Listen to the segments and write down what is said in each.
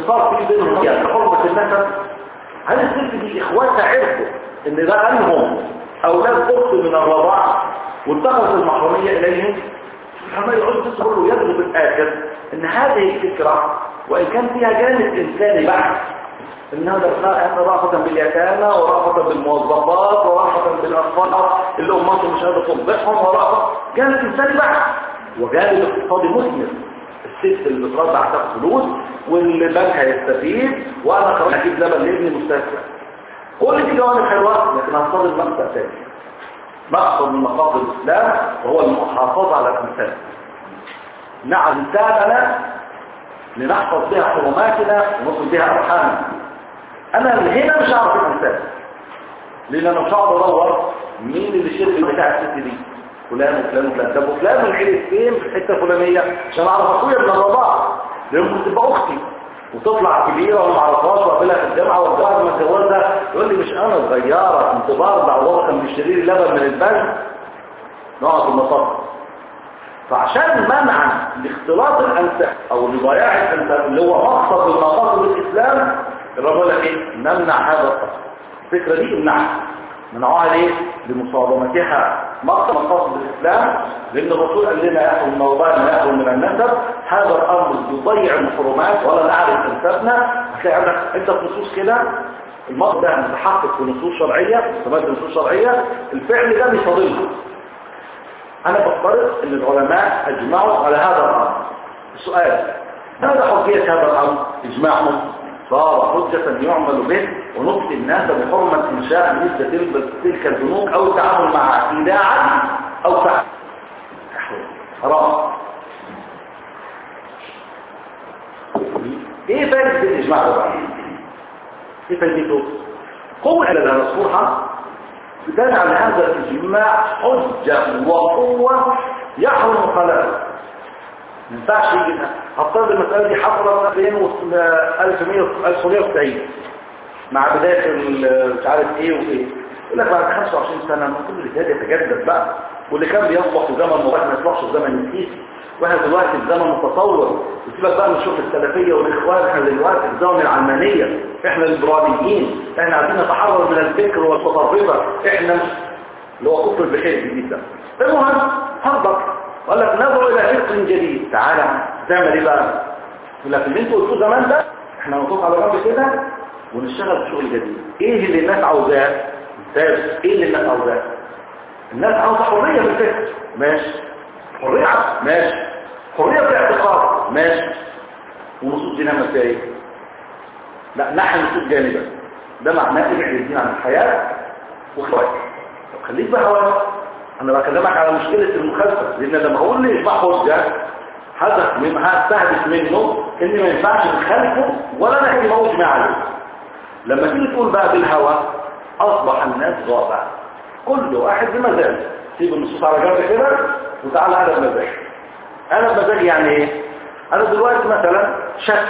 صار في بينهم حرمة النسب هل الست دي اخواتها عرفوا ان ده انهم اولاد اخت من الرضاعة وانتقلت المحرمية اليهم سبحان الله يعود تصبر له يبدو بالاخر ان هذه الفكرة وان كان فيها جانب انساني بحت ان هذا احنا رافضا باليتامى ورافضا بالموظفات ورافضا بالاطفال اللي اماتهم مش قادره تطبخهم ورافضا جانب انساني بحت وجانب اقتصادي مثمر الست اللي بترضع تاخد فلوس والبنك هيستفيد وانا كمان هجيب لبن لابني مستثمر كل دي جوانب حلوه لكن هنصادم مقصد ثاني مقصد من مقاصد الاسلام وهو المحافظه على الانسان نعم انساننا لنحفظ بها حرماتنا ونصل بها ارحامنا انا هنا مش هعرف الانسان لان انا مش هقعد ادور مين اللي شرب بتاع الست دي فلان وفلان وفلان طب وفلان من عيلة فين في الحته الفلانيه عشان اعرف اخويا من الرضاعه لان ممكن تبقى اختي وتطلع كبيره وما اعرفهاش واقابلها في الجامعه وبعد ما اتجوزها يقول لي مش انا صغيره كنت برضع وهو كان بيشتري لي لبن من البنك نقعد في المصب فعشان منع لاختلاط الانساب او لضياع الانساب اللي هو مقصد من مقاصد الاسلام الرب لك ايه نمنع هذا القصد الفكره دي امنعها منعوها ليه لمصادمتها مقصد مقاصد الاسلام لان الرسول قال لنا ياخذ من الله ما ياخذ من النسب هذا الامر يضيع الحرمات ولا نعرف انسابنا هتلاقي عندك انت في نصوص كده المرض ده متحقق في نصوص شرعيه استمد نصوص شرعيه الفعل ده بيصادمها انا بفترض ان العلماء اجمعوا على هذا الامر السؤال ماذا حجيه هذا الامر اجماعهم صار حجة يعمل به ونبقي الناس بحرمة إنشاء مثل تلك البنوك أو التعامل معها إيداعا أو فعل حرام إيه فائدة الإجماع ده بقى؟ إيه فائدته؟ قوة إلى المذكورها تجعل هذا الإجماع حجة وقوة يحرم خلافه ما ينفعش يجي هفترض المسألة دي حصلت في 1990 مع بداية مش عارف ايه وايه يقول لك بعد 25 سنة المفروض الجهاد يتجدد بقى واللي كان بيصلح في زمن مبارك ما يصلحش في زمن نسيس واحنا دلوقتي في زمن متطور وسيبك بقى من الشغل السلفية والاخوان احنا دلوقتي في زمن العلمانية احنا الليبراليين احنا عايزين نتحرر من الفكر والمتطرفة احنا اللي هو كفر البحير الجديد ده المهم هربط قال لك نظروا الى فقه جديد تعالى تعمل ايه بقى يقول لك اللي انتوا قلتوه زمان ده احنا نطوف على جنب كده ونشتغل في شغل جديد ايه اللي الناس عاوزاه ممتاز ايه اللي الناس عاوزاه الناس عاوزه حريه في الفكر ماشي حريه ماشي حريه في الاعتقاد ماشي ونصوص دينها مسائل لا نحن نصوص جانبا ده معناه ابعد الدين عن الحياه وخلاص طب خليك بقى هواك انا بكلمك على مشكلة المخالفة لان لما اقول لي اشبع حجة هدف من هستهدف منه ان ما ينفعش نخالفه ولا نحكي موت ما عليه لما تيجي تقول بقى بالهوى اصبح الناس غابة كل واحد بمزاج سيب النصوص على جنب كده وتعالى على بمزاج انا بمزاج يعني ايه انا دلوقتي مثلا شاب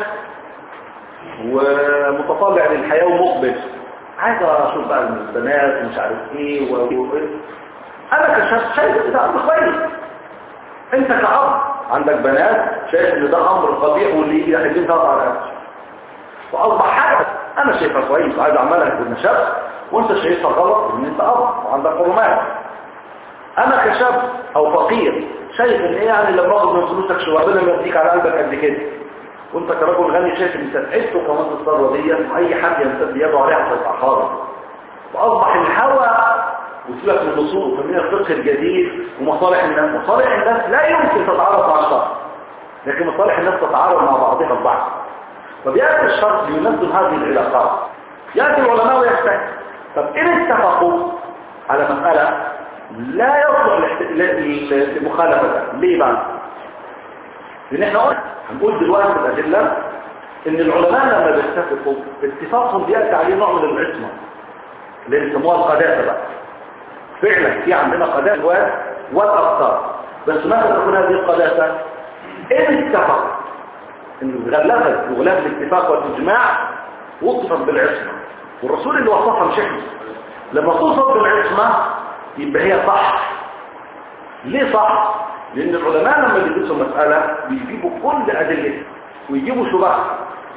ومتطلع للحياة ومقبل عايز اشوف بقى البنات ومش عارف ايه وايه انا كشخص شايف ده امر كويس انت كأب عندك بنات شايف ان ده امر قبيح واللي يجي يحجين تقطع على نفسه واصبح حاجه انا شايفها كويس وعايز اعملها كنشاب وانت شايفها غلط ان انت اب وعندك حرمات انا كشاب او فقير شايف ان ايه يعني لما اخد من فلوسك شويه ربنا يديك على قلبك قد كده وانت كرجل غني شايف ان انت تعبت وكمان الثروه دي واي حد يمتد يده عليها هتبقى حاضر واصبح الهوى وسيبك من النصوص ومن الفقه الجديد ومصالح الناس مصالح الناس لا يمكن تتعارض مع الشرع لكن مصالح الناس تتعارض مع بعضها البعض فبيأتي الشرع لينظم هذه العلاقات يأتي العلماء ويحتاج طب إن اتفقوا على مسألة لا يصلح لمخالفتها ليه بقى؟ لأن احنا قلنا هنقول دلوقتي في الأدلة إن العلماء لما بيتفقوا اتفاقهم بيأتي عليه نوع من العصمة اللي يسموها القداسة بقى فعلا في عندنا قداسة والأبصار بس ماذا تكون هذه القداسة؟ إن اتفق إن غلبت وغلاف الاتفاق والإجماع وصفت بالعصمة والرسول اللي وصفها مش احنا لما توصف بالعصمة يبقى هي صح ليه صح؟ لأن العلماء لما بيدرسوا مسألة بيجيبوا كل أدلتها ويجيبوا شبهها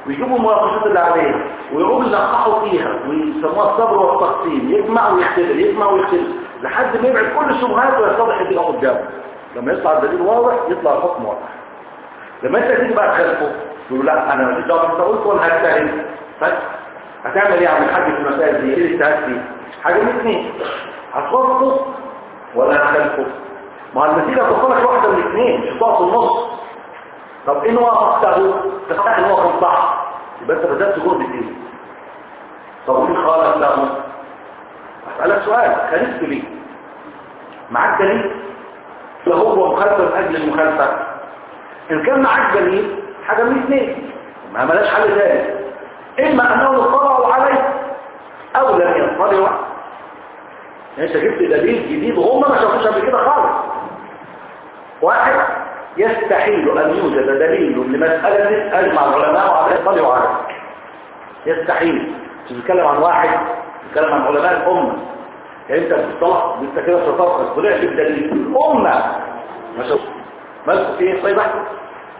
ويجيبوا المناقشات اللي عليها ويقوموا يلقحوا فيها ويسموها الصبر والتقسيم يجمع ويختبر يجمع ويختبر لحد ما يبعد كل الشبهات ويتضح الدين قدامه لما يطلع الدليل واضح يطلع الحكم واضح لما انت تيجي بقى تخالفه تقول لا انا مش دعوه انت قلت ولا هجتهد بس هتعمل ايه يا عم الحاج في المسائل دي ايه الاجتهاد دي حاجه من اثنين هتوافقه ولا هتخالفه ما هو النتيجه توصلك واحده من الاثنين مش هتقع في النص طب ان وافقته تخيل ان هو كان صح يبقى انت بدات جهد ايه طب ان خالف له اسالك سؤال خالفت ليه معاك دليل فهو مخالفه من اجل المخالفه ان كان معاك دليل حاجه من اثنين ما ملاش حل ثاني اما انهم اطلعوا عليه او لم يطلعوا يعني انت جبت دليل جديد وهم ما شافوش قبل كده خالص واحد يستحيل ان يوجد دليل لمساله اجمع العلماء على يطلعوا عليه يستحيل بتتكلم عن واحد بتتكلم عن علماء الامه يعني انت بتصطلح انت كده تفكر طلعت بدليل الامه ما شافوش مالكم في ايه طيب احسن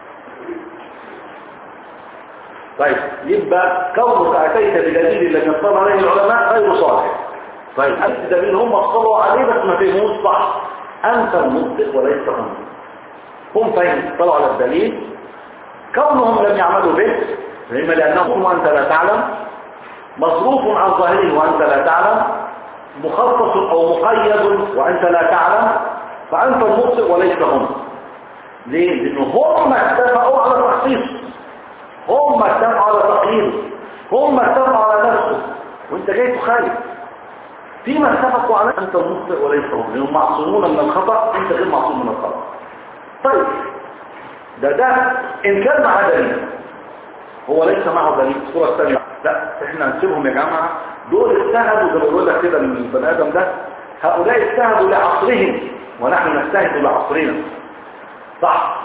طيب يبقى كونك اتيت بدليل لم يطلع عليه العلماء غير صالح طيب انت دليل هم اطلعوا عليه بس ما فهموش صح انت المصدق وليس هم هم فهم اطلعوا على الدليل كونهم لم يعملوا به اما لانهم وانت لا تعلم مصروف عن ظاهره وانت لا تعلم مخصص او مقيد وانت لا تعلم فانت المخطئ وليس هم ليه لانه هم اتفقوا على تخصيصه هم اتفقوا على تقييده هم اتفقوا على نفسه وانت جاي تخالف فيما اتفقوا على انت المخطئ وليس هم لانهم معصومون من الخطا انت غير معصوم من الخطا طيب ده ده ان كان مع دليل هو ليس معه دليل الصوره الثانيه لا احنا نسيبهم يا جماعه دول اجتهدوا زي ما بقول لك كده البني ادم ده هؤلاء اجتهدوا لعصرهم ونحن نجتهد لعصرنا صح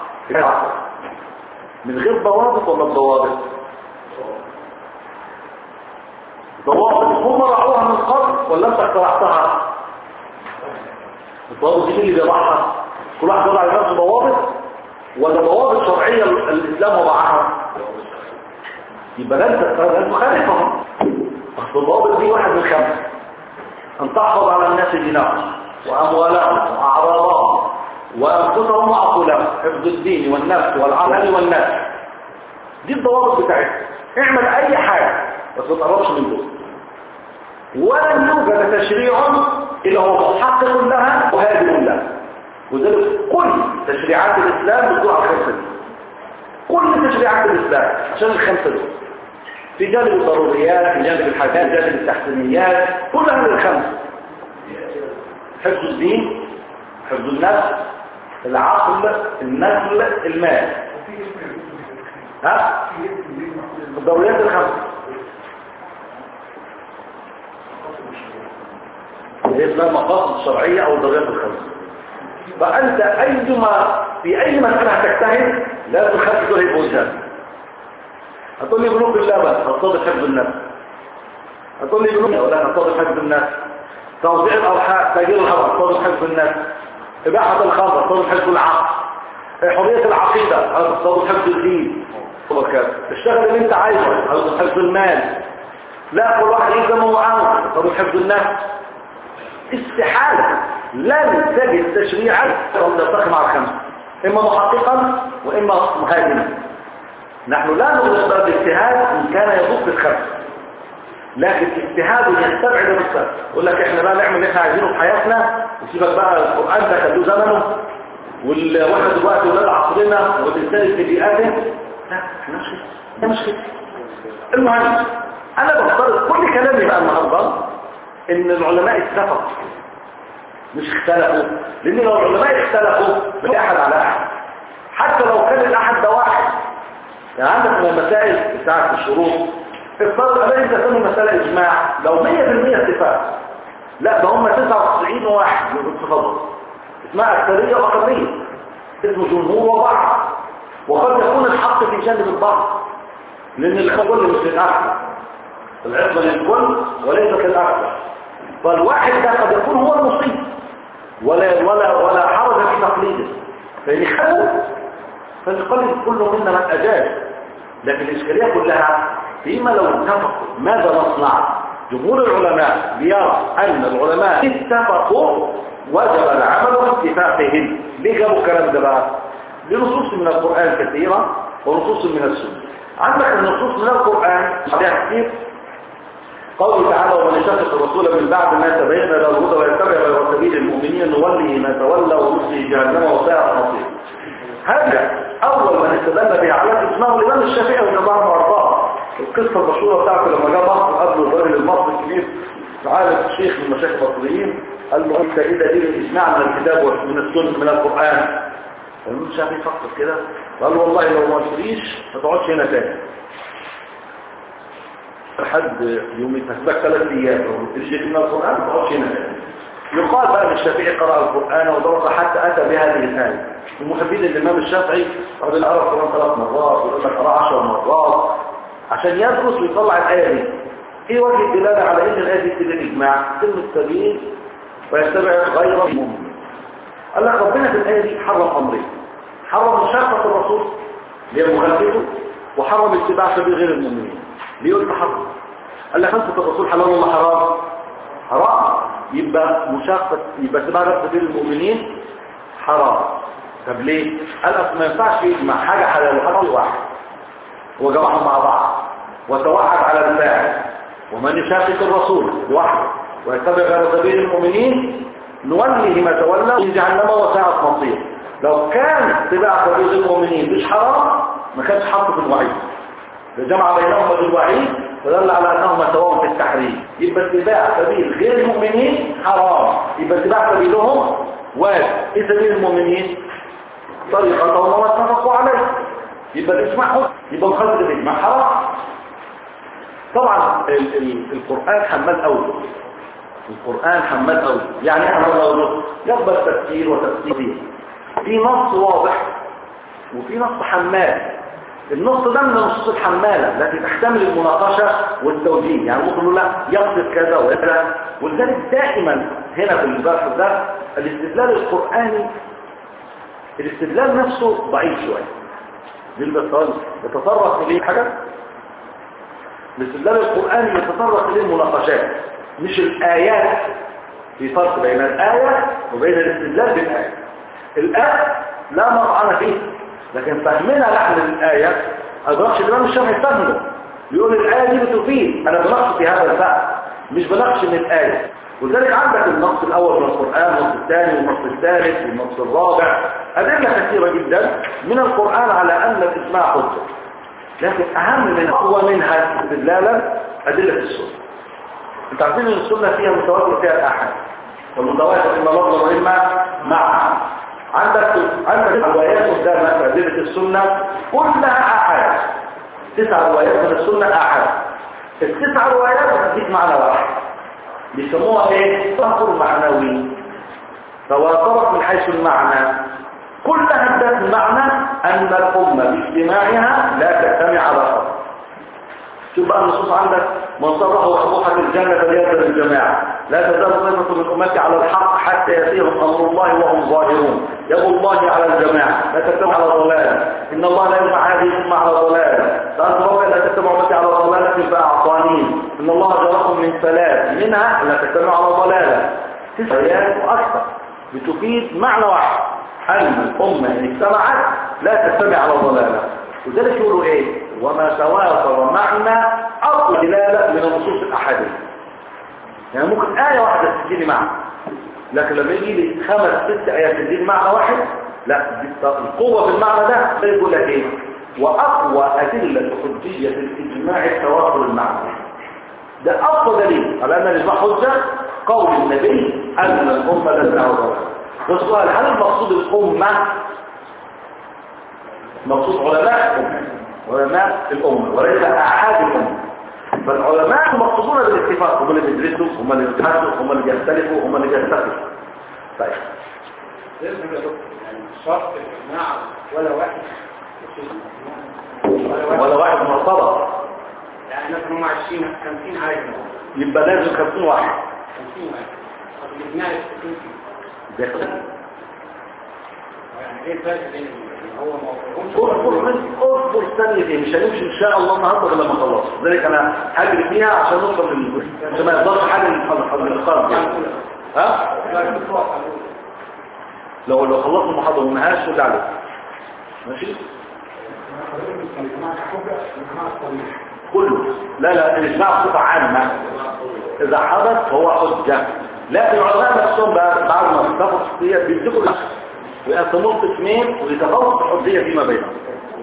من غير ضوابط ولا بضوابط ضوابط هم رعوها من قبل ولا انت اخترعتها الضوابط دي اللي بيضعها كل واحد وضع لنفسه ضوابط ولا ضوابط شرعيه الاسلام وضعها يبقى لا انت تخالفهم اصل الضوابط دي واحد من خمسه ان تحفظ على الناس دينهم واموالهم واعراضهم وانفسهم وعقولهم حفظ الدين والنفس والعمل والنفس دي الضوابط بتاعتها اعمل اي حاجه بس ما تقربش من دول ولن يوجد تشريع الا هو محقق لها وهادم لها وذلك كل تشريعات الاسلام بتدور على الخمسه دي كل تشريعات الاسلام عشان الخمسه دول في جانب الضروريات في جانب الحاجات في جانب التحسينيات كلها من الخمسه حفظ الدين حفظ النفس العقل النسل المال ها الضروريات الخمسه هي اسمها المقاصد الشرعيه او الضروريات الخمسه فانت ايما في اي مساله هتجتهد لا تخاف دول يبقوا قدامك هتقول لي بنوك اللبن هتصادف حفظ النفس هتقول لي بنوك ولا هتصادف حفظ النفس توزيع الارحام تاجير الهواء هتصادف حفظ النفس اباحه الخمر هتصادف حفظ العقل حريه العقيده هتصادف حفظ الدين الشغل اللي انت عايزه هتصادف حفظ المال لا كل واحد يلزم معاه هتصادف حفظ النفس استحاله لن تجد تشريعا يلتقي مع الخمسه اما محققا واما مهاجما نحن لا نغلق باب الاجتهاد ان كان يضبط الخمسه لكن اجتهاد يستبعد الرسالة يقول لك احنا بقى نعمل اللي احنا عايزينه في حياتنا وسيبك بقى القرآن ده خدوه زمنه والواحد دلوقتي ولاد عصرنا والانسان في بيئاته لا احنا مش كده ده مش كده المهم انا بفترض كل كلامي بقى النهارده ان العلماء اتفقوا مش اختلفوا لان لو العلماء اختلفوا مش احد على احد حتى لو كان الاحد ده واحد يعني عندك من المسائل بتاعت الشروط افترض عليه انت تسمي مسألة اجماع لو 100% اتفاق لا ده هم 99 واحد بتفضل اسمها اكثرية واقلية اسمه جمهور وبعض وقد يكون الحق في جانب البعض لان الكل مش للاكثر العقل للكل وليس كالاكثر فالواحد ده قد يكون هو المصيب ولا ولا ولا حرج في تقليده فإن خلوا فليقلد كل منا من أجاز لكن الإشكالية كلها فيما لو اتفقوا ماذا نصنع جمهور العلماء بيرى أن العلماء اتفقوا وجب العمل باتفاقهم ليه جابوا الكلام ده بقى لنصوص من القرآن كثيرة ونصوص من السنة عندك النصوص من القرآن عليها كثير قوله تعالى ومن يشقق الرسول من بعد ما تبين له الهدى ويتبع غير سبيل المؤمنين نوله ما تولى ونصله جهنم وساءت مصير هذا اول من استدل به على اسمه الامام الشافعي رضي الله عنه وارضاه القصه المشهوره بتاعته لما جاء مصر قبل الراجل المصري الكبير عالم الشيخ من مشايخ المصريين قال له انت ايه دليل الاجماع من الكتاب ومن السنه من القران الامام الشافعي فكر كده قال له والله لو ما قلتليش ما تقعدش هنا تاني لحد يوم يتسبك ثلاث ايام لو ما قلتليش من القران ما تقعدش هنا تاني يقال بقى ان الشافعي قرأ القرآن ودرس حتى أتى بهذه الآية المحبين الإمام الشافعي قد قرأ القرآن ثلاث مرات ويقول لك قرأ عشر مرات عشان يدرس ويطلع الآية دي ايه وجه الدلالة على ان الآية دي تدل إجماع سن السبيل ويتبع غير المؤمن قال لك ربنا في الآية دي حرم أمرين حرم مشاقة الرسول اللي هي مخالفته وحرم اتباع سبيل غير المؤمنين ليه قلت حرم قال لك خمسة الرسول حلال ولا حرام حرام يبقى مشاقة يبقى اتباع سبيل المؤمنين حرام طب ليه؟ قال لك ما ينفعش يجمع حاجة حلال وحرام واحد وجمعهم مع بعض وتوعد على الفاعل ومن يشاقق الرسول لوحده ويتبع غير سبيل المؤمنين نوله ما تولى من جهنم وساعة مصير لو كان اتباع سبيل المؤمنين مش حرام ما كانش حط في الوعيد جمع بينهما بالوعيد فدل على انهما سواء في التحريم يبقى اتباع سبيل غير المؤمنين حرام يبقى اتباع سبيلهم واجب ايه سبيل المؤمنين طريقتهم وما اتفقوا عليه يبقى الاسماع حكم يبقى مخالفه الاجماع حرام طبعا ال ال القران حمال اوجه القران حمال اوجه يعني ايه حمال اوجه يقبل تفسير وتفسير في نص واضح وفي نص حمال النص ده من النصوص الحمالة التي تحتمل المناقشة والتوجيه يعني ممكن نقول لا يقصد كذا وكذا ولذلك دائما هنا في البحث ده الاستدلال القرآني الاستدلال نفسه ضعيف شوية للبطال يتطرق إليه حاجة الاستدلال القرآني يتطرق إليه المناقشات مش الآيات في فرق بين الآية وبين الاستدلال بالآية الآية لا مطعن فيه لكن فهمنا نحن الآية أدركش الإمام الشافعي فهمه يقول الآية دي بتفيد أنا بنقص في هذا الفهم مش بنقص من الآية ولذلك عندك النص الأول من القرآن والنص الثاني والنص الثالث والنص الرابع أدلة كثيرة جدا من القرآن على أن الإسماع حجة لكن أهم من هو منها استدلالا أدلة السنة أنت عارفين أن السنة فيها متواتر فيها الأحد والمتواتر إما لفظا وإما معنى عندك عندك روايات قدامك في أدلة السنة كلها أحد تسع روايات من السنة أحد التسع روايات بتديك معنى واحد بيسموها ايه تواتر معنوي تواترت من حيث المعنى كلها ادت معنى ان الامه باجتماعها لا تجتمع على خط شوف بقى النصوص عندك من صرفه ابوحه الجنه فليذهب الجماعه لا تزال طائفه من امتي على الحق حتى ياتيهم امر الله وهم ظاهرون يد الله على الجماعه لا تجتمع على ضلاله ان الله لا يجمع هذه الامه على ضلاله فانت ربك لا تجتمع امتي على ضلاله فاعطانين ان الله جركم من ثلاث منها لا تجتمع على ضلاله تسع ايات واكثر بتفيد معنى واحد ان الامه ان اجتمعت لا تجتمع على ضلاله وذلك يقولوا ايه وما تواتر معنى اقوى دلاله من النصوص الاحاديه يعني ممكن ايه واحده تديني معنى لكن لما يجي لي خمس ست ايات تديني معنى واحد لا القوه في المعنى ده يقول لك ايه واقوى ادله حجيه الاجماع التواتر المعنوي ده اقوى دليل على ان الاجماع حجه قول النبي ان الامه لا تعود والسؤال هل المقصود الامه مقصود علماء علماء الأمة وليس أحد الأمة فالعلماء مقصودون بالاتفاق هم اللي بيدرسوا هم اللي بيتحدثوا هم اللي بيختلفوا هم اللي بيتفقوا طيب يعني شرط الإجماع ولا واحد ولا واحد مرتبط يعني مثلا هم 20 50 عايز يبقى لازم 50 واحد 50 واحد طب الإجماع يستفيد فيه ده يعني ايه الفرق بين هو ما اصبر اصبر ثانيتين مش هنمشي ان شاء الله النهارده غير لما نخلص لذلك انا هجري فيها عشان نوصل لل عشان ما يفضلش حاجه للخلق ها لو لو خلصنا المحاضره وما نهاش خد عليك ماشي كله لا لا الاجماع صفه عامه اذا حدث فهو حجه لكن العلماء نفسهم بقى بعد ما اتفقوا في الشخصيه بيمسكوا الحق ويقسموه قسمين ويتفاوتوا في الحجيه فيما بينهم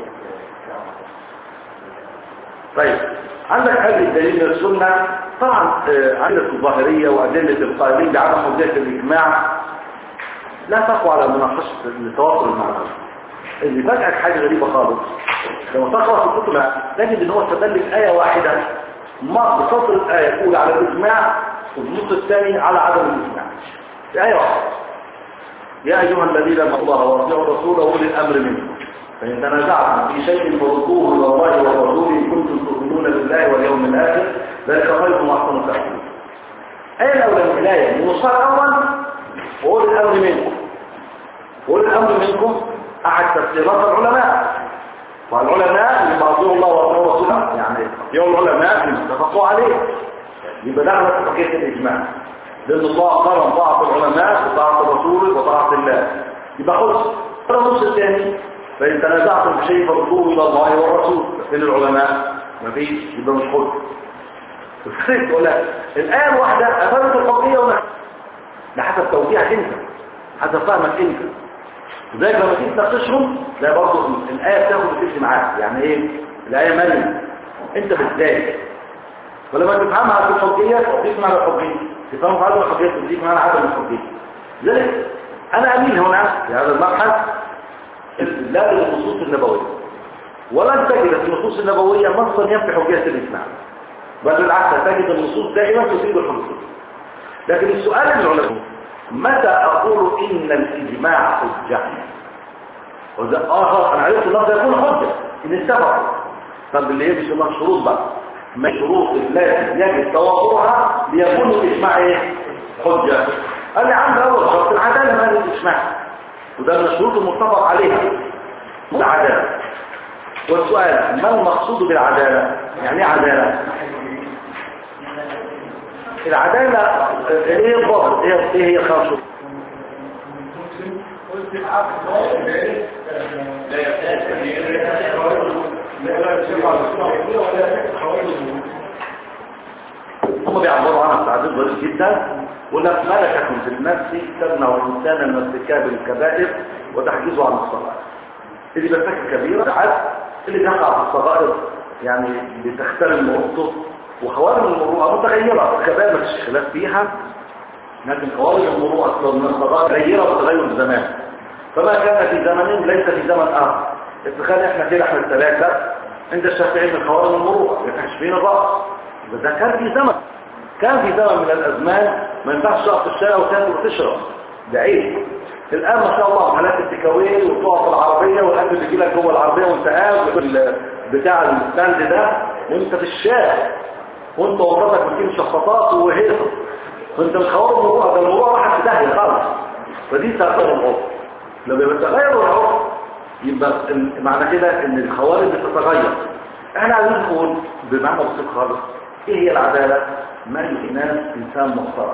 طيب عندك هذه الدليل من السنه طبعا آه، عندك الظاهريه وادله القائلين بعدم حجيه الاجماع لا تقوى على مناقشه التواصل المعنوي اللي فاجئك حاجه غريبه خالص لما تقرا في الكتب تجد ان هو استدل بآية واحدة ما بسطر الآية الأولى على الإجماع والنص الثاني على عدم الإجماع في آية واحدة يا أيها الذين آمنوا الله وأطيعوا الرسول وأولي الأمر منكم فإن تنازعتم في شيء فردوه إلى الله والرسول إن كنتم تؤمنون بالله واليوم الآخر ذلك خير وأحسن تأويلا الآية الأولى من الآية من النص الأول وأولي الأمر منكم أولي الأمر منكم أحد تفسيرات العلماء والعلماء اللي معطيه الله وأطيعوا رسوله يعني يوم العلماء اللي اتفقوا عليه يبقى ده على اتفاقية الإجماع لأن الله قرن طاعة العلماء وطاعة الرسول وطاعة الله يبقى خلص النص الثاني فإن تنازعتم في شيء فردوه إلى الله والرسول من العلماء مفيش يبقى مش خلص الفريق تقول لك الآية الواحدة أفادت القضية ولا ده حسب توجيهك أنت حسب فهمك أنت لذلك لما تيجي تناقشهم لا برضه الآية بتاخد وتمشي معاك يعني ايه الآية مريم انت بالذات ولما تفهمها في الحجية تضيف معنى الحجية تفهم في عدم الحجية تضيف معنى عدم الحجية لذلك أنا أميل هنا في هذا المبحث لا للنصوص النبوية ولن تجد في النصوص النبوية نصا ينفي حجية الإسلام بل بالعكس تجد النصوص دائما تفيد الحجية لكن السؤال للعلماء متى أقول إن الإجماع حجة وإذا آخر أنا عرفت النص يكون حجة إن اتفقوا طب اللي هي بيسموها شروط بقى ما شروط التي يجب توافرها ليكون الإجماع إيه؟ حجة قال لي عندي أول شرط العدالة ما الإجماع وده من الشروط المتفق عليها العدالة والسؤال ما المقصود بالعدالة؟ يعني ايه عدالة؟ العدالة ايه الضابط ايه إيه هي الخمسة هم بيعبروا عنها تعديل ظريف جدا يقول لك ملكة في النفس تمنع الإنسان من ارتكاب الكبائر وتحجيزه عن الصغائر اللي بيرتكب كبيرة ساعات اللي بيقع في الصغائر يعني بتختل مرته وخوارج المروءة متغيرة الكبائر مفيش خلاف فيها لكن خوارج المروءة أصلا من الصغائر غيرة بتغير الزمان فما كان في زمن ليس في زمن آخر اتخيل احنا كده احنا الثلاثة عند الشافعي من خوارج المروءة ما كانش فينا الرأس ده كان في زمن كان في زمن من الأزمان ما ينفعش تقف في الشارع وتاكل وتشرب ده عيب الآن ما شاء الله حالات التكاوين وتقف في العربية والأكل بيجي لك جوه العربية وانت قاعد بال- بتاع الستاند ده وانت في الشارع وانت ومراتك بتجيب شخصات وهيصة فانت مش خوار الموضوع ده الموضوع راح في داهية خالص فدي تغير العرف لما بتغير العرف يبقى ال- معنى كده ان الخوارج بتتغير احنا عايزين نقول بمعنى بسيط خالص ايه هي العدالة ما الإنسان إنسان محترم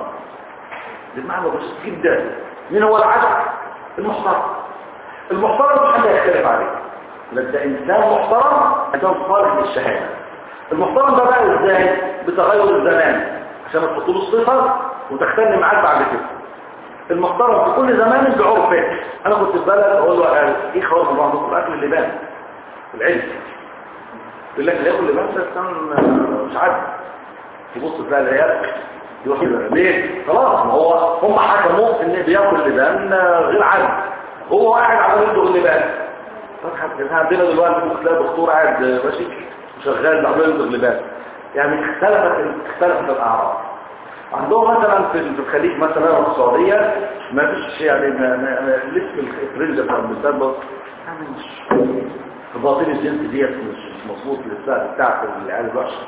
بمعنى بسيط جدا مين هو العدل المحترم المحترم مش حد يختلف عليه لك ده إنسان محترم إنسان صالح للشهادة المحترم ده بقى إزاي بتغير الزمان عشان ما تحط له الصفة وتختلف معاك بعد كده المحترم في كل زمان بعرفه انا كنت في بلد اقول له ايه خوارج الله عندكم الاكل اللبان العلم يقول لك ياكل اللبان ده كان مش عادي تبص تلاقي العيال يروح كده ليه خلاص ما هو هم حكموا ان بياكل لبان غير عادي هو واحد عمال يدخل اللبان طب احنا عندنا دلوقتي ممكن تلاقي دكتور قاعد ماشي شغال عمال يدخل اللبان يعني اختلفت اختلفت الاعراض عندهم مثلا في الخليج مثلا في السعودية ما فيش يعني ما ما لسه الفرنجة بتاع المستقبل يعني مش تفاصيل الجنس ديت مش مش مظبوط لسه بتاعت العيال البشر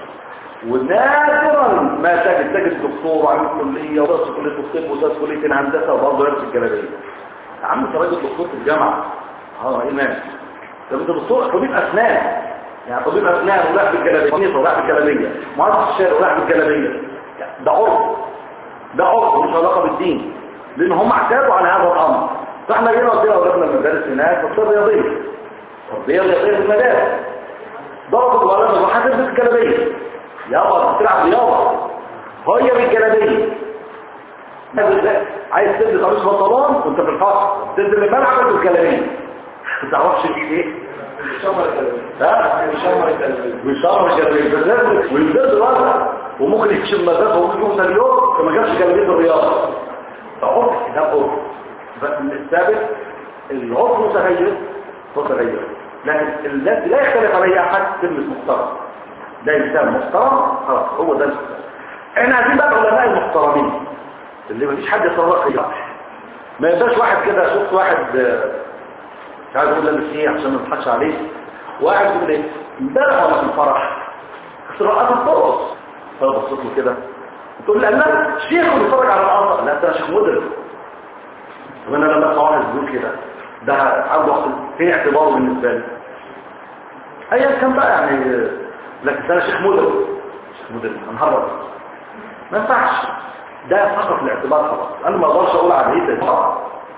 ونادرا ما تجد تجد دكتور وعامل كلية ودرس كلية الطب ودرس كلية الهندسة وبرضه يلبس الجلابية يا عم انت راجل دكتور في الجامعة اه ايمان طب انت بتصور طبيب اسنان يعني طبيب اسنان وراح بالجلابيه وراح بالجلابيه مهندس الشارع وراح بالجلابيه ده عرف ده عرف مش علاقه بالدين لان هم اعتادوا على هذا الامر فاحنا جينا ودينا اولادنا المدارس هناك فصار رياضيه تربيه رياضيه في المدارس ضربت الولد الواحد بالجلابيه يلا بتلعب رياضه هي بالجلابيه عايز تبدي قميص بنطلون وانت في الفصل تنزل الملعب بالجلابيه ما تعرفش ايه شمر الكلام ها شمر الكلام بيشرب الجلابيه بس لازم ويزداد الوضع وممكن يكشف مسافه وممكن يوم اليوم فما جابش جلابيه الرياضه ده عرف ده عرف الثابت العرف متغير متغير لكن الذي لا يختلف عليه احد كلمه محترم ده انسان محترم خلاص هو ده الإنسان. احنا عايزين بقى العلماء المحترمين اللي مفيش حد يصرخ فيه ما يبقاش واحد كده شفت واحد آه، مش عايز اقول لابس ايه عشان ما نضحكش عليه واحد يقول ايه امبارح وانا في الفرح كنت رقصت ترقص فبصيت له كده تقول لي لا شيخ بيتفرج على الارض لا ده شيخ مدرس طب انا لما اسمع واحد بيقول كده ده عنده فين اعتباره بالنسبه لي ايا كان بقى يعني آه، لكن ده أنا شيخ مدرس شيخ مدرس هنهرب ما ينفعش ده فقط الاعتبار خلاص انا ما اقدرش اقول عليه ده طبعا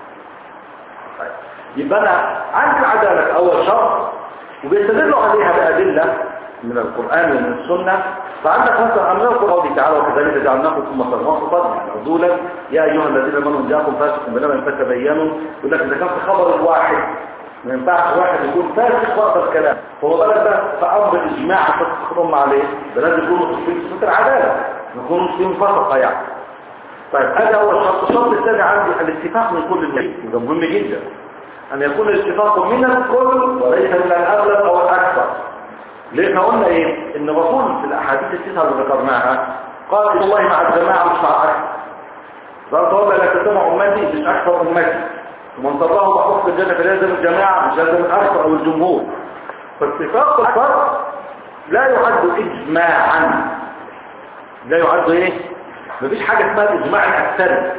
طيب. يبقى انا عندي العداله اول شرط وبيستدلوا عليها بادله من القران ومن السنه فعندك مثلا امر القران تعالى وكذلك جعلناكم ثم وسطا عدولا يا ايها الذين امنوا جاءكم فاسق بنبأ فتبينوا يقول لك اذا كان في خبر الواحد ما ينفعش واحد يكون فاسق وقت الكلام هو بالك ده في امر اجماع تخرم عليه ده لازم يكونوا مسلمين في العداله يكونوا مسلمين فسقه يعني طيب هذا هو الشرط الشرط الثاني عندي الاتفاق من كل الناس وده مهم جدا ان يكون الاتفاق من الكل وليس من الاغلب او الاكثر ليه احنا قلنا ايه ان الرسول في الاحاديث التسعه اللي ذكرناها قال ان الله مع الجماعه مش مع الاكثر قال طبعا لا تتبع امتي مش اكثر امتي ومن طبعه بحكم الجنه فلازم الجماعه مش لازم الاكثر او الجمهور فاتفاق الفرق لا يعد اجماعا لا يعد ايه مفيش حاجة اسمها الإجماع الأكثري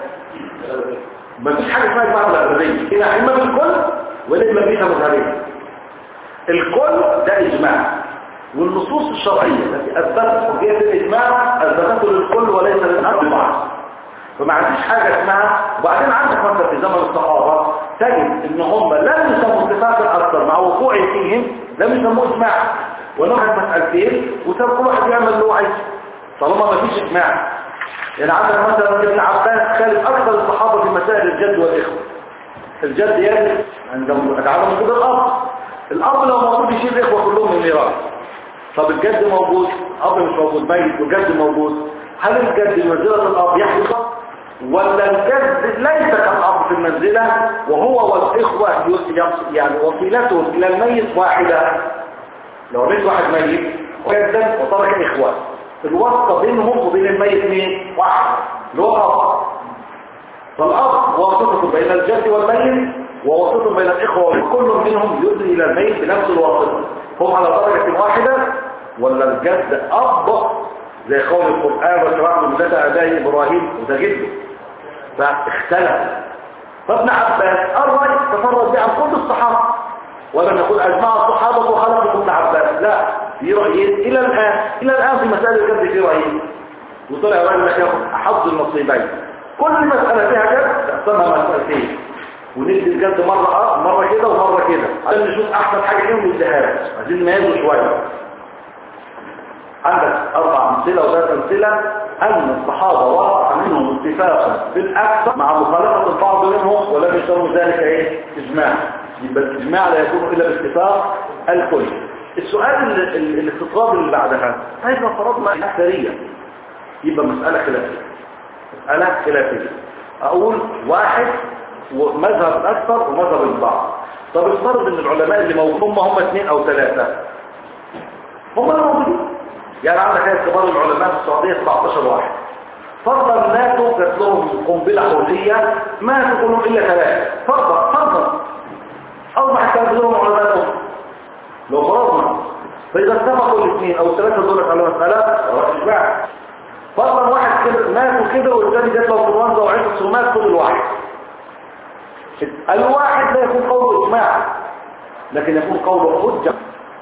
مفيش حاجة اسمها إجماع الأغلبية هنا إما بالكل ولا إما بيها مذهبية الكل ده إجماع والنصوص الشرعية التي أثبتت حجية الإجماع أثبتته للكل وليس للأربعة فما عنديش حاجة اسمها وبعدين عندك مثلا في زمن الصحابة تجد إن هم لم يسموا اتفاقا أكثر مع وقوع فيهم لم يسموه إجماع ونوع مسألتين وساب كل واحد يعمل اللي هو عايزه طالما ما فيش إجماع يعني عندك مثلا ابن عباس خالف اكثر الصحابه في مسائل الجد والاخوه الجد يرث عندهم عدم وجود الاب الاب لو موجود يشيل الاخوه كلهم من الميراث طب الجد موجود اب مش موجود ميت والجد موجود هل الجد منزله الاب يحدث ولا الجد ليس كالاب في المنزله وهو والاخوه يعني وصيلتهم الى الميت واحده لو ميت واحد ميت وجدا وترك اخوه الواسطة بينهم وبين الميت مين؟ واحد اللي هو الأب فالأب واسطة بين الجد والميت وواسطة بين الإخوة وكل منهم يؤدي إلى الميت بنفس الواسطة هم على درجة واحدة ولا الجد أب زي قول القرآن وشرعنا ملة أبائي إبراهيم وده جده فاختلف فابن عباس الرأي تفرد به عن كل الصحابة ولم يقول أجمع الصحابة وخلقوا ابن عباس لا في رأيين إلى الآن إلى الآن في مسائل الجد في رأيين وطلع رأي لك ياخد حظ النصيبين كل مسألة فيها جد تقسمها مسألتين وندي الجد مرة أه مرة كده ومرة كده عشان نشوف أحسن حاجة فيهم ونديها عايزين نميزه شوية عندك أربع أمثلة وثلاث أمثلة أن الصحابة وقع منهم اتفاقا بالأكثر مع مخالفة البعض منهم ولم يسموا ذلك إيه؟ إجماع يبقى الإجماع لا يكون إلا باتفاق الكل السؤال ال- ال- الاستطراد اللي بعدها هذا فرضنا الأكثرية يبقى مسألة خلافية مسألة خلافية أقول واحد ومذهب الأكثر ومذهب البعض طب افترض ان العلماء اللي موجودين هم اثنين او ثلاثة هم اللي موجودين يعني عندك هيئة كبار العلماء في السعودية 17 واحد فرضا ماتوا جات لهم قنبلة حوثية ماتوا كلهم إلا ثلاثة فرضا فرضا أصبح كان لهم علماء لو فرضنا فإذا اتفقوا الاثنين أو الثلاثة دول على مسألة راح إجماع فرضا واحد كده ماتوا كده والثاني جات له انفلونزا وعيد السمات كل الواحد الواحد لا يكون قول إجماع لكن يكون قوله حجة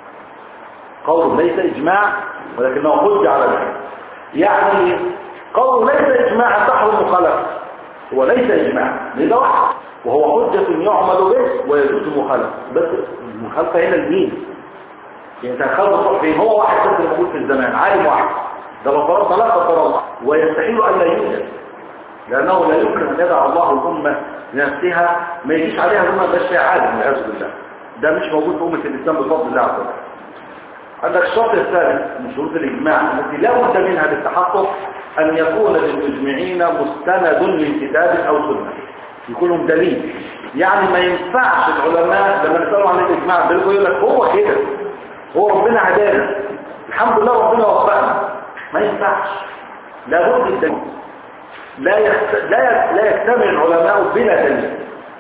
قول ليس إجماع ولكنه حجة على ذلك يعني قول ليس إجماع تحرم مخالفة هو ليس إجماع لذا واحد وهو حجة يعمل به ويجوز المخالفة بس المخالفة هنا الدين يعني انت خلط تروح فين هو واحد بس موجود في الزمان عالم واحد ده لو فرضنا لا قدر الله ويستحيل ان لا يوجد لانه لا يمكن ان يدع الله الامه لنفسها ما يجيش عليها الامه بس فيها عالم والعياذ بالله ده مش موجود في امه الاسلام بفضل الله عز وجل عندك الشرط الثالث من شروط الاجماع التي لا بد منها للتحقق ان يكون للمجمعين مستند من كتاب او سنه يكون لهم دليل يعني ما ينفعش العلماء لما نسالوا عن الاجماع بيقول لك هو كده هو ربنا هدانا الحمد لله ربنا وفقنا ما ينفعش لابد الدليل لا يست... لا لا يجتمع العلماء بلا دليل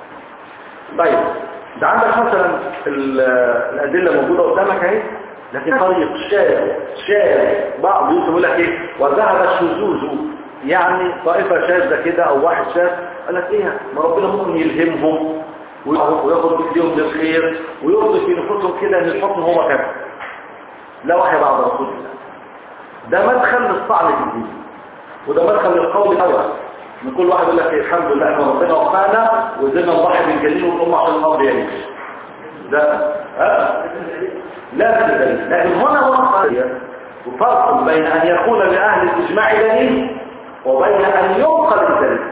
طيب ده عندك مثلا ال- الادله موجوده قدامك اهي لكن طريق شاذ شاذ بعض يقول لك ايه وذهب الشذوذ يعني طائفه شاذه كده او واحد شاذ قال لك ايه ما ربنا ممكن يلهمهم وياخد بايديهم للخير ويرضي في نفوسهم كده ان الحكم هو كذا لا وحي بعد رسول الله ده مدخل للطعن في الدين وده مدخل للقول الاول من كل واحد يقول لك إيه الحمد لله ان ربنا وفقنا وزدنا نضحي بالجليل والامه عشان الامر يعيش ده ها لا دليل لكن هنا وقت وفرق بين ان يكون لاهل الاجماع دليل وبين ان ينقل الدليل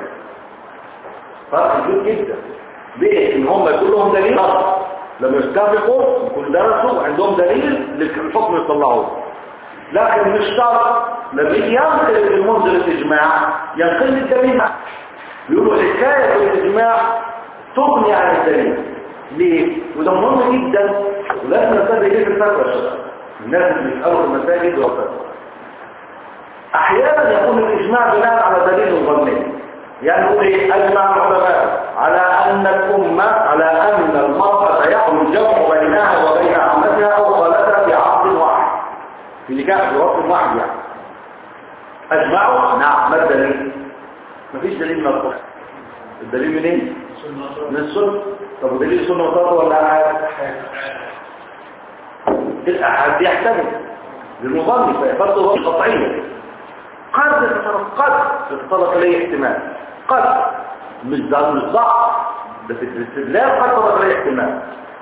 فرق كبير جدا بين ان هم يكون لهم دليل أصلاً. لما يتفقوا يكون درسوا وعندهم دليل للحكم يطلعوه لكن مش شرط لما يجي ينقل المنزل الاجماع ينقل الدليل يقولوا حكايه الاجماع تغني عن الدليل ليه؟ وده مهم جدا ولازم ننتبه ليه في الفتوى يا شباب الناس اللي بيسالوا في المساجد والفتوى احيانا يكون الاجماع بناء على دليل ظني يعني نقول ايه اجمع العلماء على ان الامه على ان المراه يحرم الجمع بينها وبين عمتها او خالتها في عقد واحد في نكاح في وقت واحد يعني اجمعوا نعم ما الدليل مفيش دليل من القران الدليل منين من السنه طب ودليل السنه وطاقه ولا احاد الاحاد يحتمل للمظن فيفرض الظن قطعيه قد تتطرق قد تتطرق اليه احتمال قد مش ضعف مش ضعف بس الاستدلال قد تتطرق اليه احتمال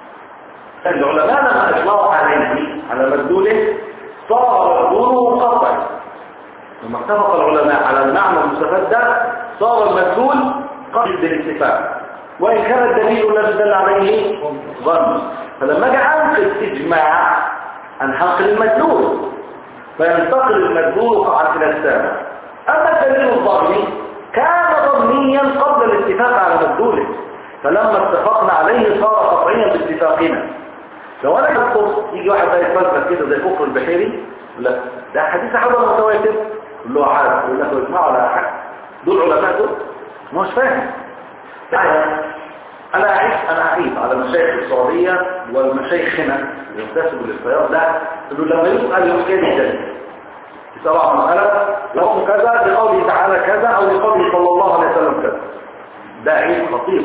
العلماء لما اجمعوا عليه على مدلوله صار مدلوله قطعي لما اتفق العلماء على المعنى المستفاد ده صار المدلول قابل للاتفاق وان كان الدليل الذي دل عليه ظن فلما اجي انقل اجماع انحقل المدلول فينتقل المدلول عن الى السابع اما الدليل الظني كان ظنيا قبل الاتفاق على مدلوله فلما اتفقنا عليه صار قطعيا باتفاقنا لو انا كنت يجي واحد زي الفلسفه كده زي فقر البحيري لا ده حديث حضر متواتر يقول له عارف يقول لك اسمعوا على حاجه دول علماء دول مش فاهم يعني انا اعيش انا اعيب على مشايخ السعوديه والمشايخ هنا اللي ينتسبوا للخيار ده انه لما يسال يقول كده الدليل يسال عن مساله يقول كذا لقوله تعالى كذا او لقوله صلى الله عليه وسلم كذا ده عيب خطير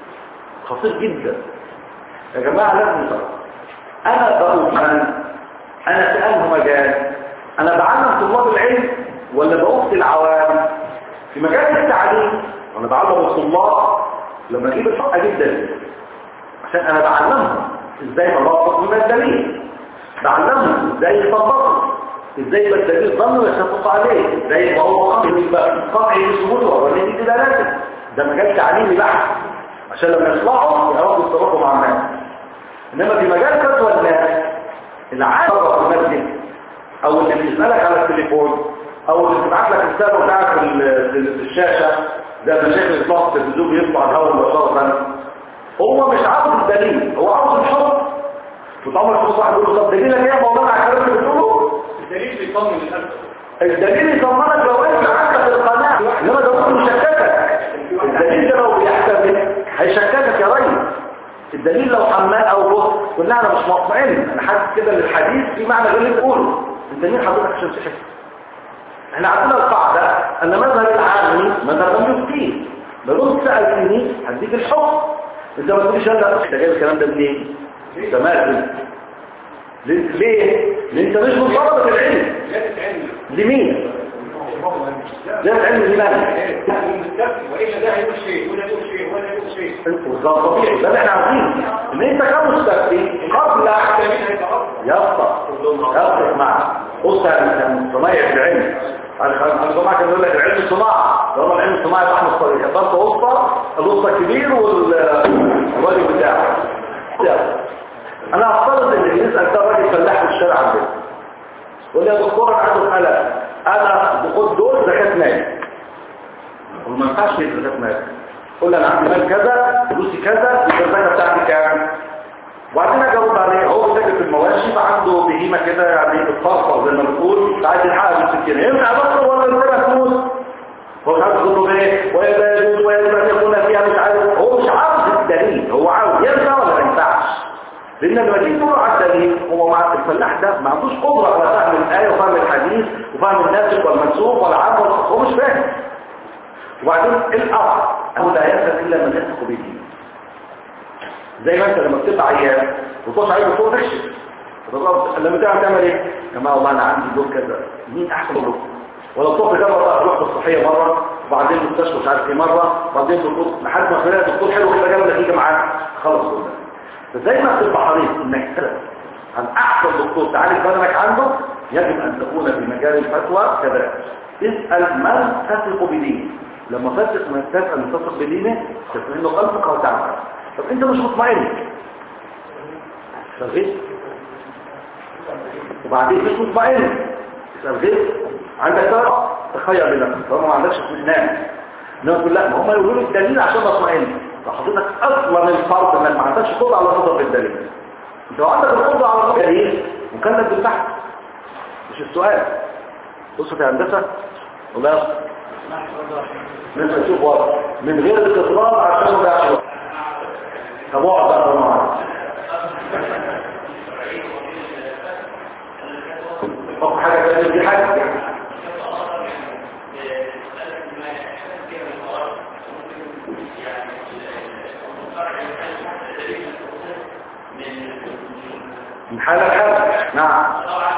خطير جدا يا جماعه لازم نفرق انا بقول انا انا في انه مجال انا بعلم طلاب العلم ولا بأفتي العوام في مجال التعليم وانا بعلم الطلاب لما اجيب الحق جدا عشان انا بعلمهم ازاي نضبط من الدليل بعلمهم ازاي يطبقوا ازاي يبقى الدليل ظن ويتفق عليه ازاي يبقى هو قطعي يبقى قطعي بسهوله ولا دي كده لازم ده مجال تعليمي بحت عشان لما يطلعوا يعرفوا يتصرفوا مع الناس انما في مجال فتوى الناس العالم في المسجد او اللي بيسالك على التليفون او اللي بتبعت لك رساله بتاعك في ال- في الشاشه ده مشاكل اطلاق التلفزيون بيطلع الهواء مباشره هو مش عاوز الدليل هو عاوز الحكم وطبعا في واحد يقول له طب دليلك ايه يا مولانا على الكلام اللي بتقوله الدليل بيطمن الأسف الدليل يطمنك لو انت عندك القناعه انما ده ممكن يشككك الدليل ده لو بيحتمل هيشككك يا ريس الدليل لو حمال او بص قلنا انا مش مطمئن انا حاسس كده ان الحديث في معنى غير اللي بتقوله انت مين حضرتك عشان تحس احنا عندنا القاعده ان مذهب العامي مذهب لم يفتيه لو كنت سالتني هديك الحكم انت ما تقوليش انا انت جايب الكلام ده منين تماثل ليه؟ ليه؟ لان انت مش من طلبة العلم زيادة علم لمين؟ ده العلم لمن؟ وإلا ده هيقول شيء ولا يقول شيء ولا يقول شيء وده طبيعي ده اللي احنا عارفينه ان انت كمستفتي قبل حتى مين هيتعرض يسطا يسطا اسمع بص يا صنايع العلم انا جماعه كانوا يقول لك العلم صناعه ده هو العلم الصناعي ده احمد صديق بس وسطى الوسطى كبير والراجل بتاعه يلا. انا افترض ان اللي يسال ده راجل فلاح في الشارع عندنا يقول لي يا دكتور انا عايز اسالك انا باخد دول زكاه مال وما ينفعش يدفع زكاه مال قول لي انا عندي مال كذا فلوسي كذا يبقى الزكاه بتاعتي كام وبعدين اجاوب عليه هو بيتاجر في المواشي فعنده بهيمه كده يعني بتفرفر زي ما بنقول عايز يلحقها بالسكينه ينفع بس ولا ينفع فلوس هو مش عارف يقول له ايه ولا يجوز ولا يجوز يكون فيها مش عارف هو مش عارف الدليل هو عاوز ينفع ولا ما ينفعش لان لما تيجي تقول على الدليل هو مع الفلاح ده ما عندوش قدره على فهم الايه وفهم الحديث وفهم الناسخ والمنسوخ والعام والخاص هو مش فاهم وبعدين الاصل انه لا يفهم الا من يثق به زي ما انت لما بتبقى عيان وتخش عليه دكتور تكشف فالله لما تعمل تعمل ايه يا جماعه والله انا عندي دور كذا مين احسن دكتور ولا الطفل ده مره اروح الصحيه مره وبعدين مستشفى مش عارف ايه مره وبعدين دكتور لحد ما خلال دكتور حلو كده جاب نتيجه معاك خلص كل ده فزي ما بتبقى حريص انك تسال عن احسن دكتور تعالج بدنك عنده يجب ان تكون في مجال الفتوى كذلك اسال من تثق بدينه لما تثق من تسال من تثق بدينه تطمئن قلبك وتعمل طب انت مش مطمئن استغيث وبعدين مش مطمئن استغيث عندك ترى تخيل بنفسك طالما ما عندكش اطمئنان انما تقول لا ما هم يقولوا لي الدليل عشان اطمئن فحضرتك اصلا الفرض انك ما عندكش قدره على صدق الدليل انت لو عندك القدره على صدق الدليل مكلف بالبحث مش السؤال بص في هندسه ولا لازم تشوف واضح من غير الاتصال عشان ما يضيعش وقت طب اقعد بقى معايا طب حاجه ثانيه دي حاجه من حالة لحالة نعم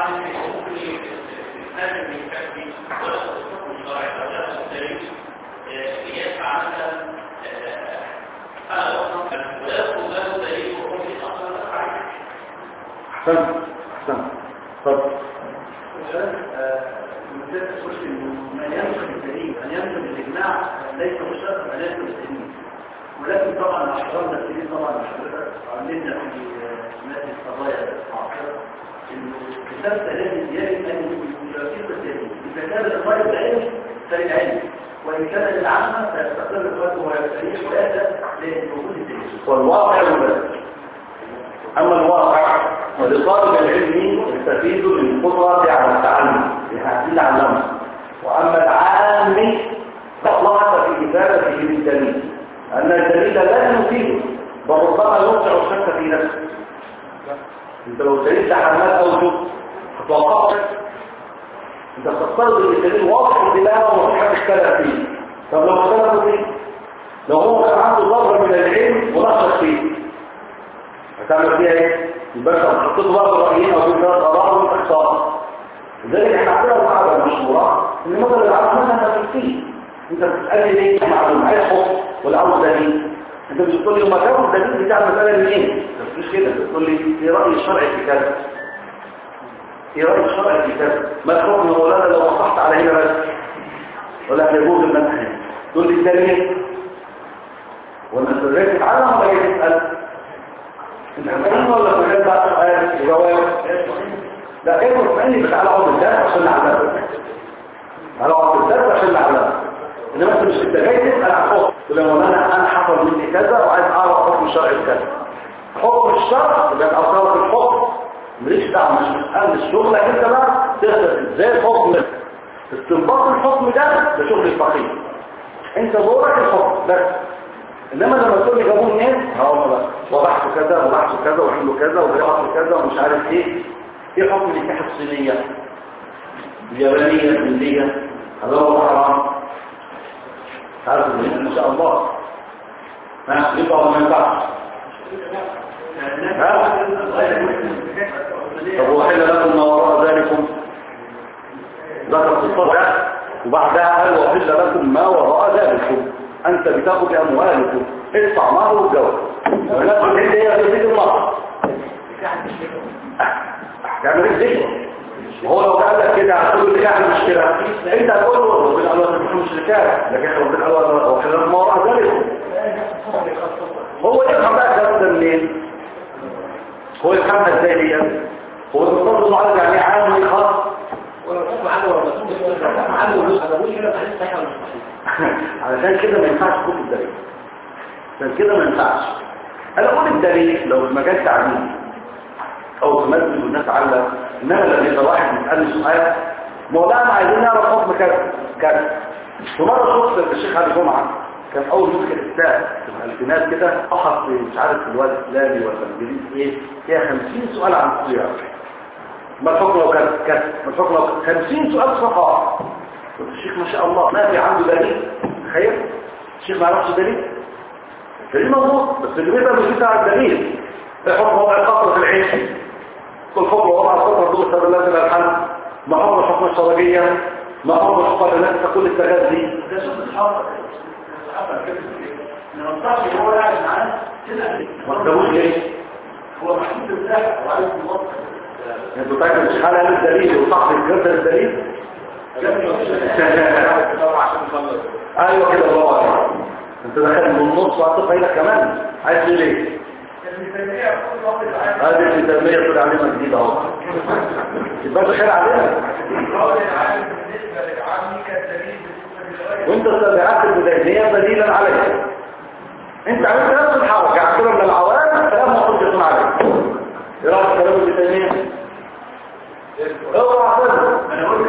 احسنت احسنت طب ما ينقل الدليل أن ينقل الإجماع ليس مشرف أن ينقل الدليل ولكن طبعا أحرمنا الدليل طبعا حضرتك علمنا في نادي القضايا المعاصرة إنه كتاب الذي يجب أن يركز الدليل إذا كان الغاية العلم فللعلم وإن كان للعامة فيستقر الغاية ويستريح ويأتى لوجود الدليل والواقع مبادئ أما الواقع فلطالب العلم يستفيد من القدرة على التعلم لهذه العلمة وأما العام مصلحة في إفادته للدليل أن الدليل لا يفيده بل ربما يوسع الشك في نفسه انت لو سألت حمال أوجه هتوقفت انت بتفترض ان الدليل واضح الدلاله ومفيش حد اختلف فيه طب لو اختلفوا فيه لو هو كان عنده ضرر من العلم ونشط فيه هتعمل فيها ايه؟ يبقى انت حطيته بقى بالرأيين او بالثلاث اراء وانت اختار لذلك احنا عندنا القاعده المشهوره ان مثلا العالم مثلا فيه انت بتسالني ليه معلوم عايز حكم ولا عاوز دليل انت مش بتقول لي هما جابوا الدليل بتاع المساله منين؟ انت مش كده بتقول لي ايه راي الشرع في كذا ايه راي الشرع في كذا ما الحكم يا مولانا لو وقفت على هنا بس ولا يجوز المسح هنا تقول لي الدليل ولا انت ازاي تتعلم ولا ايه تسال انت فاهم ولا فاهم بقى سؤال وجواب لا كيف تسالني بس على عرض الدرس عشان نعلمك على عرض الدرس عشان نعلمك انما انت مش انت جاي تسال عن حكم تقول لي انا انا حصل مني كذا وعايز اعرف حكم الشرع كذا حكم الشرع يبقى الاصل في الحكم ماليش دعوه مش مساله شغلك انت بقى تقدر ازاي الحكم ده استنباط الحكم ده ده شغل الفقيه انت دورك الحكم بس انما لما تقول لي جابوه منين هقول بقى وضحته كذا وضحته كذا وعملوا كذا وضحته كذا ومش عارف ايه ايه حكم النكاح الصينيه اليابانيه الهنديه هذا هو حرام تعرف ان شاء الله ها يبقى ما ينفعش ها؟ طب وحل لكم ما وراء ذلكم ذكر في الصدع وبعدها قال وحل لكم ما وراء ذلكم انت بتاخد اموالكم ادفع مهر والجواب ولكن انت هي في بيت الله تعمل ايه زي هو لو قال لك كده هتقول لي احنا مشكله انت هتقول له ربنا قال لك مش مشركات لكن ربنا قال لك وحل لكم ما وراء ذلكم هو يفهم بقى الكلام ده منين هو يفهمها ازاي دي هو المفروض انه عارف يعني ايه عام وايه خاص علشان كده ما ينفعش تكون الدليل عشان كده ما ينفعش انا اقول الدليل لو في مجال تعليمي او في مسجد والناس على انما لما يبقى واحد بيسالني سؤال مولانا عايزين نعرف حكم كذا كذا ومره شفت الشيخ علي جمعه كان اول مسك الاسلام في الالفينات كده بحث في مش عارف في الواد الاسلامي ولا الانجليزي ايه فيها 50 سؤال عن الصيام ما الحكم لو كان كان ما الحكم لو 50 سؤال فقط قلت الشيخ ما شاء الله ما في عنده دليل تخيل الشيخ ما يعرفش دليل دليل موجود بس الدليل ده مش بتاع الدليل الحكم وضع القطره في العين كل حكم وضع القطره دول سبب لازم الحمد ما حكم الحكم الشرعيه ما حكم الحكم التي تقول التغذي ده شوف الحافظ الحافظ كده لما الصاحب هو قاعد معاه تسأل ما تدوش ليه هو محمود بتاعه وعايز يوضح انتوا تاكل مش حالة الدليل وصح الجرد الدليل ايوه كده الله اكبر انت دخلت من النص وعطيت فايدة كمان عايز تقول ايه هذه التنمية طلع علينا جديدة اهو يبقى ده خير علينا وانت استدعاءات البداية دليلا عليها انت عملت نفس الحركة عكرة من العوام كلام مفروض يكون عليك ايه رايك كلام ابن تيميه اوعى تنسى انا قلت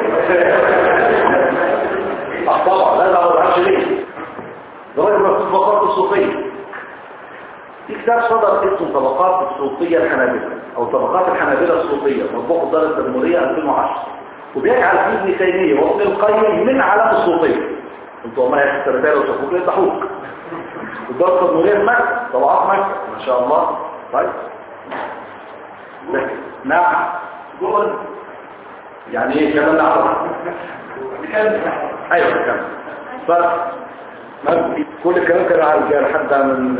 اه طبعا لا لا ما بعرفش ليه ده راجل مكتوب طبقات الصوفيه في كتاب صدر اسمه طبقات الصوفيه الحنابلة او طبقات الحنابلة الصوفيه مطبوع في الدار التدمريه 2010 وبيجعل فيه ابن تيميه وابن القيم من علامه الصوفيه انتوا والله يا اخي الثلاثه لو شافوك يضحوك الدار التدمريه في مكه طبعات مكه ما شاء الله طيب لكن نعم جول يعني ايه كمان نعرف ايوه كمان ف ما- كل الكلام كان على الرجال حتى من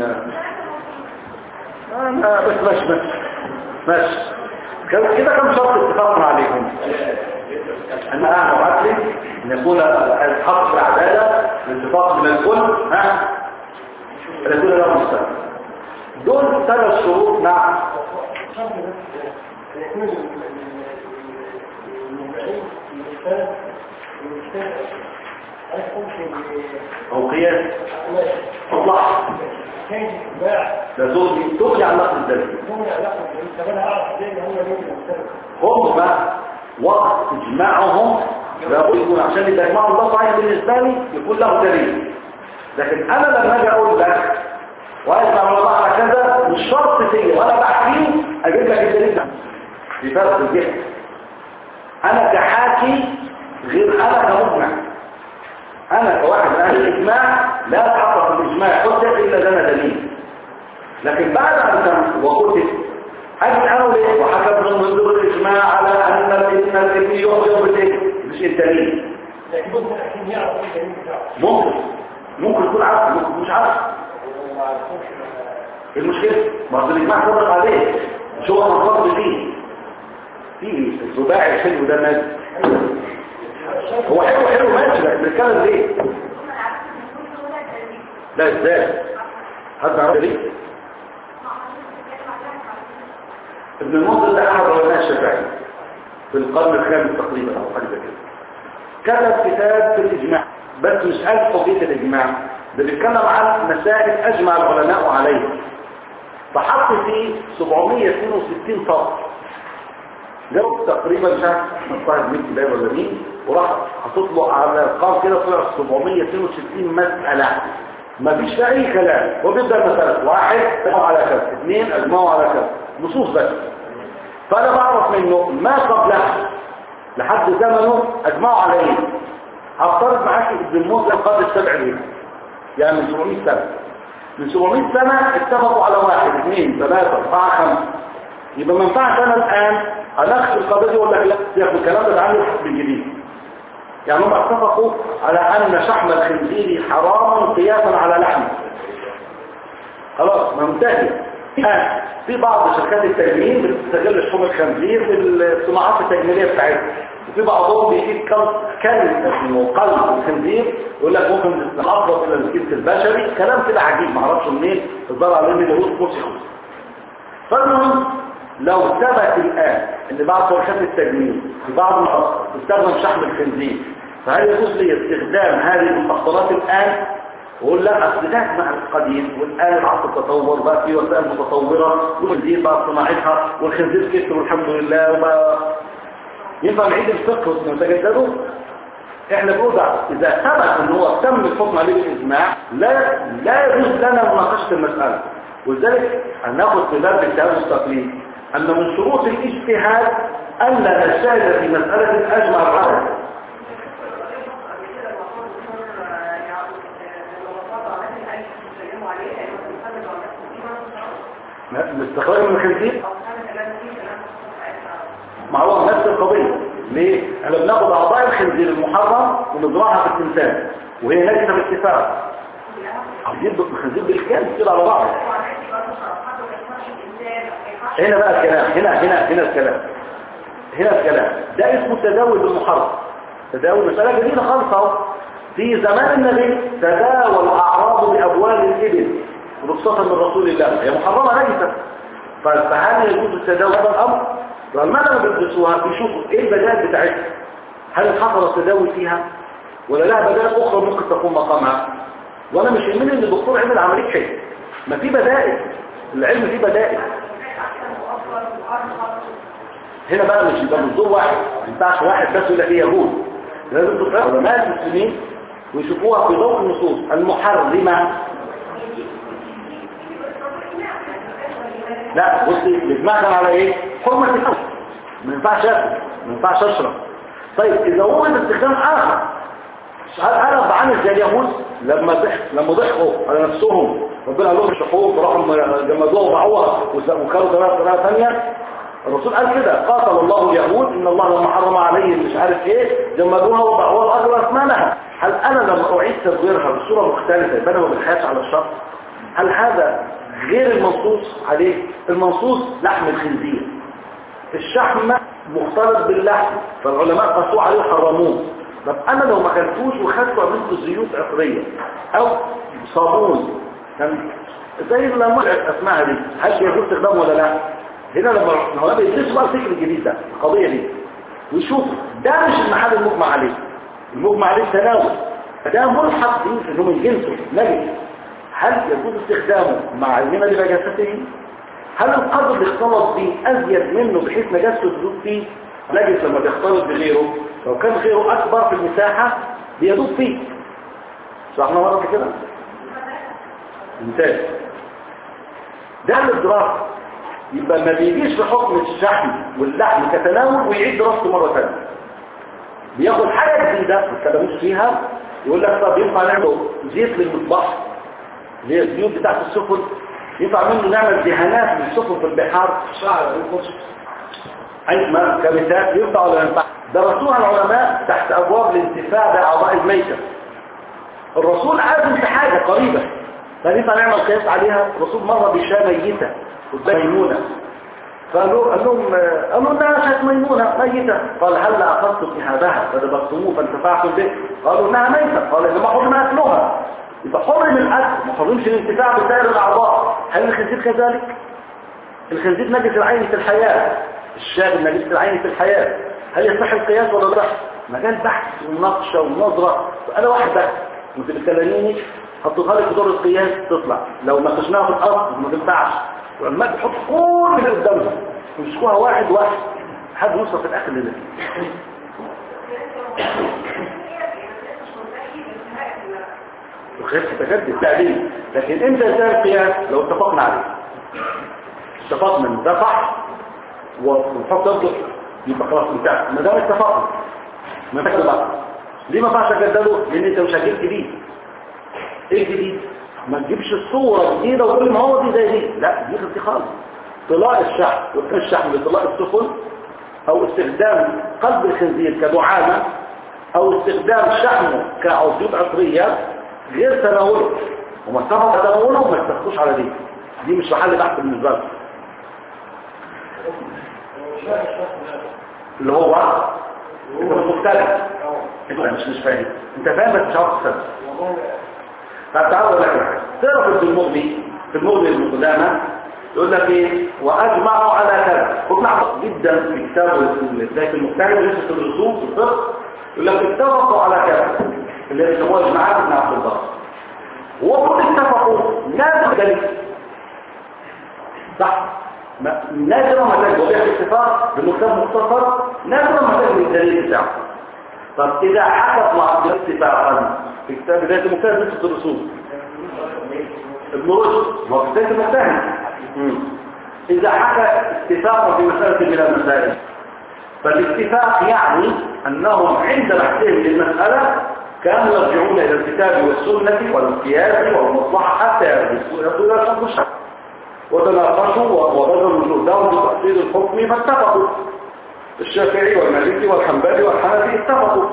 آه، ما بس ماشي ماشي ماشي كان- كده كم شرط اتفقنا عليهم ان انا ابعت لي ان يكون الحق في العداله الاتفاق من الكل ها ان يكون له مستوى دول ثلاث شروط نعم او قياس اطلع لا تغني تغني عن نقل الدليل هم وقت اجماعهم لابد يكون عشان يجمعوا ده صحيح بالنسبه لي يكون له دليل لكن انا لما اجي اقول لك واجمع والله على كذا مش شرط تيجي وانا بحكيه اجيب لك الدليل ده في فرق الجهل انا كحاكي غير انا كمجمع انا كواحد من اهل الاجماع لا اتحقق الاجماع حجه الا لنا دليل لكن بعد ان تم وكتب اجي انا ليه وحكى ابن منذر الاجماع على ان الابن الابن يؤمن بالايه مش الدليل ممكن ممكن يكون عارف ممكن مش عارف إيه المشكله ما هو الاجماع صدق عليه مش هو منفضل فيه فيه الزباعي الحلو ده ماشي هو حلو حلو ماشي لكن بنتكلم ليه لا ازاي حد عرف ليه ابن المنذر ده احد علماء الشافعي في القرن الخامس تقريبا او حاجه زي كده كتب كتاب في الاجماع بس مش قال قضيه الاجماع ده بيتكلم عن مسائل اجمع العلماء عليها فحط فيه 762 سطر جاوب تقريبا مش عارف صاحب 100 كتاب ولا مين وراح حاطط له على ارقام كده طلع 762 مساله ما فيش فيها اي كلام وبيبدا مثلا واحد اجمعوا على كذا اثنين اجمعوا على كذا نصوص بس فانا بعرف منه ما قبلها لحد زمنه اجمعوا على ايه هفترض معاك ابن موسى قبل السبع ليه يعني من 700 سنه من 700 سنة اتفقوا على واحد اثنين ثلاثة أربعة خمسة يبقى ما ينفعش أنا الآن أناقش القضية دي وأقول لك لا ياخد الكلام ده عنه الحكم الجديد يعني هم اتفقوا على أن شحم الخنزير حرام قياسا على لحمه خلاص منتهي الآن في بعض شركات التجميل بتستغل شحوم الخنزير في الصناعات التجميلية بتاعتها وفي بعضهم بيجيب كلب كلب اسمه قلب الخنزير يقول لك ممكن تتعرض الى الجنس البشري كلام كده عجيب معرفش منين الظاهر على ان اليهود كرسي خمس فالمهم لو ثبت الان ان بعض شركات التجميل في بعض المحافظات تستخدم شحم الخنزير فهل يجوز لي استخدام هذه المحصلات الان وقول لا اصل ده مع القديم والان العصر تطور بقى في وسائل متطوره والخنزير بقى صناعتها والخنزير كتر والحمد لله وما ينفع نعيد الفقه ونتجدده احنا بنقول بقى اذا ثبت ان هو تم الحكم عليه بالاجماع لا لا يجوز لنا مناقشه المساله ولذلك هناخد في باب التهاب التقليد ان من شروط الاجتهاد الا نجتهد في مساله اجمع العدد الاستخراج من الخنزير ما هو نفس القضية ليه؟ احنا بناخد اعضاء الخنزير المحرم ونزرعها في التمثال وهي نجسة بالاتفاق عايزين الخنزير بالكامل كده على بعض هنا بقى الكلام هنا هنا هنا الكلام هنا الكلام ده اسمه التداول بالمحرم تداول مسألة جديدة خالص اهو في زمان النبي تداول اعراض بأبوال الإبل رخصة من رسول الله هي محرمة نجسة فهل يجوز التداول هذا الأمر؟ فلما لما بيدرسوها بيشوفوا ايه البدائل بتاعتها هل حصل التداول فيها ولا لها بدائل اخرى ممكن تكون مقامها وانا مش يهمني ان الدكتور عمل عمليه شيء ما في بدائل العلم فيه بدائل هنا بقى مش يبقى منظور واحد ما ينفعش واحد بس يقول لك ايه يهود لازم تفهم علماء المسلمين ويشوفوها في ضوء النصوص المحرمه لا بصي الاجماع كان على ايه حرمه الحج ما ينفعش اكل ما ينفعش اشرب طيب اذا وجد استخدام اخر هل انا بعمل زي اليهود لما ضحك لما ضحكوا على نفسهم ربنا قال لهم الشحوم وراحوا جمدوها وباعوها وكانوا طريقه طريقه ثانيه الرسول قال كده قاتل الله اليهود ان الله لما حرم عليهم مش عارف ايه جمدوها وباعوها واغلى اثمانها هل انا لما اعيد تدويرها بصوره مختلفه يبقى انا ما بنحاش على الشر هل هذا غير المنصوص عليه المنصوص لحم الخنزير الشحم مختلط باللحم فالعلماء قاسوه عليه وحرموه طب انا لو ما كلتوش وخدته عملت زيوت عطريه او صابون كان زي لما اسمها دي هل يجوز استخدامه ولا لا هنا لما العلماء بيدرسوا بقى الفكر الجديد ده القضيه دي ويشوفوا ده مش المحل المجمع عليه المجمع عليه التناول فده ملحق فيه انه من جنسه نجس هل يجوز استخدامه مع علمنا لنجاسته هل القدر اللي اختلط به ازيد منه بحيث نجاسته تذوب فيه نجس لما بيختلط بغيره لو كان غيره اكبر في المساحة بيذوب فيه صحنا مرة كده ممتاز ده الادراك يبقى ما بيجيش في حكم الشحم واللحم كتناول ويعيد دراسته مرة ثانيه بياخد حاجة جديدة ما اتكلموش فيها يقول لك طب ينفع نعمل زيت للمصباح اللي هي الزيوت بتاعت السفن ينفع منه نعمل دهانات للسفن في البحار شعر أي ما كمثال ينفع ولا ينفع درسوها العلماء تحت أبواب الانتفاع بأعضاء الميتة الرسول عازم في حاجة قريبة فنفع نعمل قياس عليها الرسول مرة بشاة ميتة قدام ميمونة فقالوا قال لهم قالوا انها شاة ميمونة ميتة قال هل أخذتم إهابها فدبرتموه فانتفعتم به قالوا انها ميتة قال انما حرم أكلها يبقى حرم الأكل ما حرمش الانتفاع بسائر الأعضاء هل الخنزير كذلك؟ الخنزير نجس العين في الحياة الشاب نجس العين في الحياة هل يصح القياس ولا لا؟ مجال بحث ومناقشة ونظرة أنا واحدة انت بتكلميني حطيتها لك في دور القياس تطلع لو ناقشناها في الأرض ما تنفعش ولما تحط كل اللي قدامها يمسكوها واحد واحد حد يوصل في الأكل ده الخير تتجدد تعديل لكن انت ازاي القياس لو اتفقنا عليه اتفقنا ان ده صح ونحط يصدق يبقى خلاص انتهى ما دام اتفقنا ما ينفعش بقى ليه ما ينفعش اجدده لان انت مش هتجيب جديد ايه الجديد ما تجيبش الصورة جديدة وتقول ما هو دي زي دي لا دي دي خالص طلاء الشحم وكان الشحم لطلاء السفن او استخدام قلب الخنزير كدعامة او استخدام شحمه كعصيب عطرية غير تناوله وما اتفق تناوله وما اتفقوش على دي دي مش محل بحث بالنسبة لهم اللي هو انت مش مختلف انت مش مش فاهم انت فاهم بس مش عارف تستخدم طب تعالوا اقول لك حاجه تعرف في المغني في المغني المقدامى يقول لك ايه واجمعوا على كذا وطلع جدا في كتاب زي في المجتهد لسه في الرسوم في الفقه يقول لك اتفقوا على كذا اللي بيسموها اجماعات ابن عبد البر وقد اتفقوا لازم دليل صح ما- نادرا ما تجد وبيع الاتفاق بمكتب مختصر نادرا ما تجد الدليل بتاعه طب اذا حدث مع اتفاقا في كتاب بدايه المجتهد لسه الرسوم ابن رشد هو في بدايه المجتهد مم. اذا حكى اتفاقا في مساله من المسائل فالاتفاق يعني انهم عند بحثهم للمساله كانوا يرجعون الى الكتاب والسنه والقياس والمصلحه حتى يصلوا الى الحكم الشرعي وتناقشوا وبذلوا جهدهم في تحصيل الحكم فاتفقوا الشافعي والمالكي والحنبلي والحنفي اتفقوا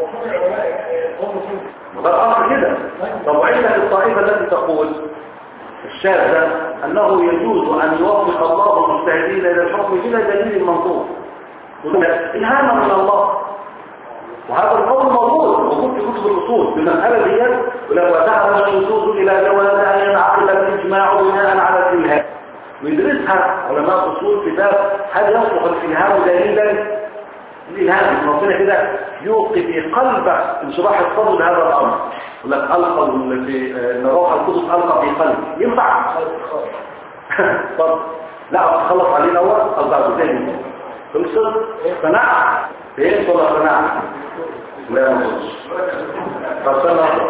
ده الامر كده طب عندك الطائفه التي تقول الشاذة أنه يجوز أن يوفق الله المجتهدين إلى الحكم بلا دليل منظور إلهاما من الله وهذا القول موجود موجود في كتب الأصول بالمسألة دي ولو ذهب الشذوذ إلى جواز أن ينعقد الإجماع بناء على الإلهام ويدرسها علماء الأصول كتاب هل يصلح الإلهام دليلا الإلهام ربنا كده يلقي في قلبك انشراح الصدر لهذا الأمر يقول لك ألقى في إن روح القدس ألقى في قلبي ينفع طب لا أتخلص عليه الأول أرجع تاني خلصت قناعة فين ولا قناعة لا ما خلص طب سنة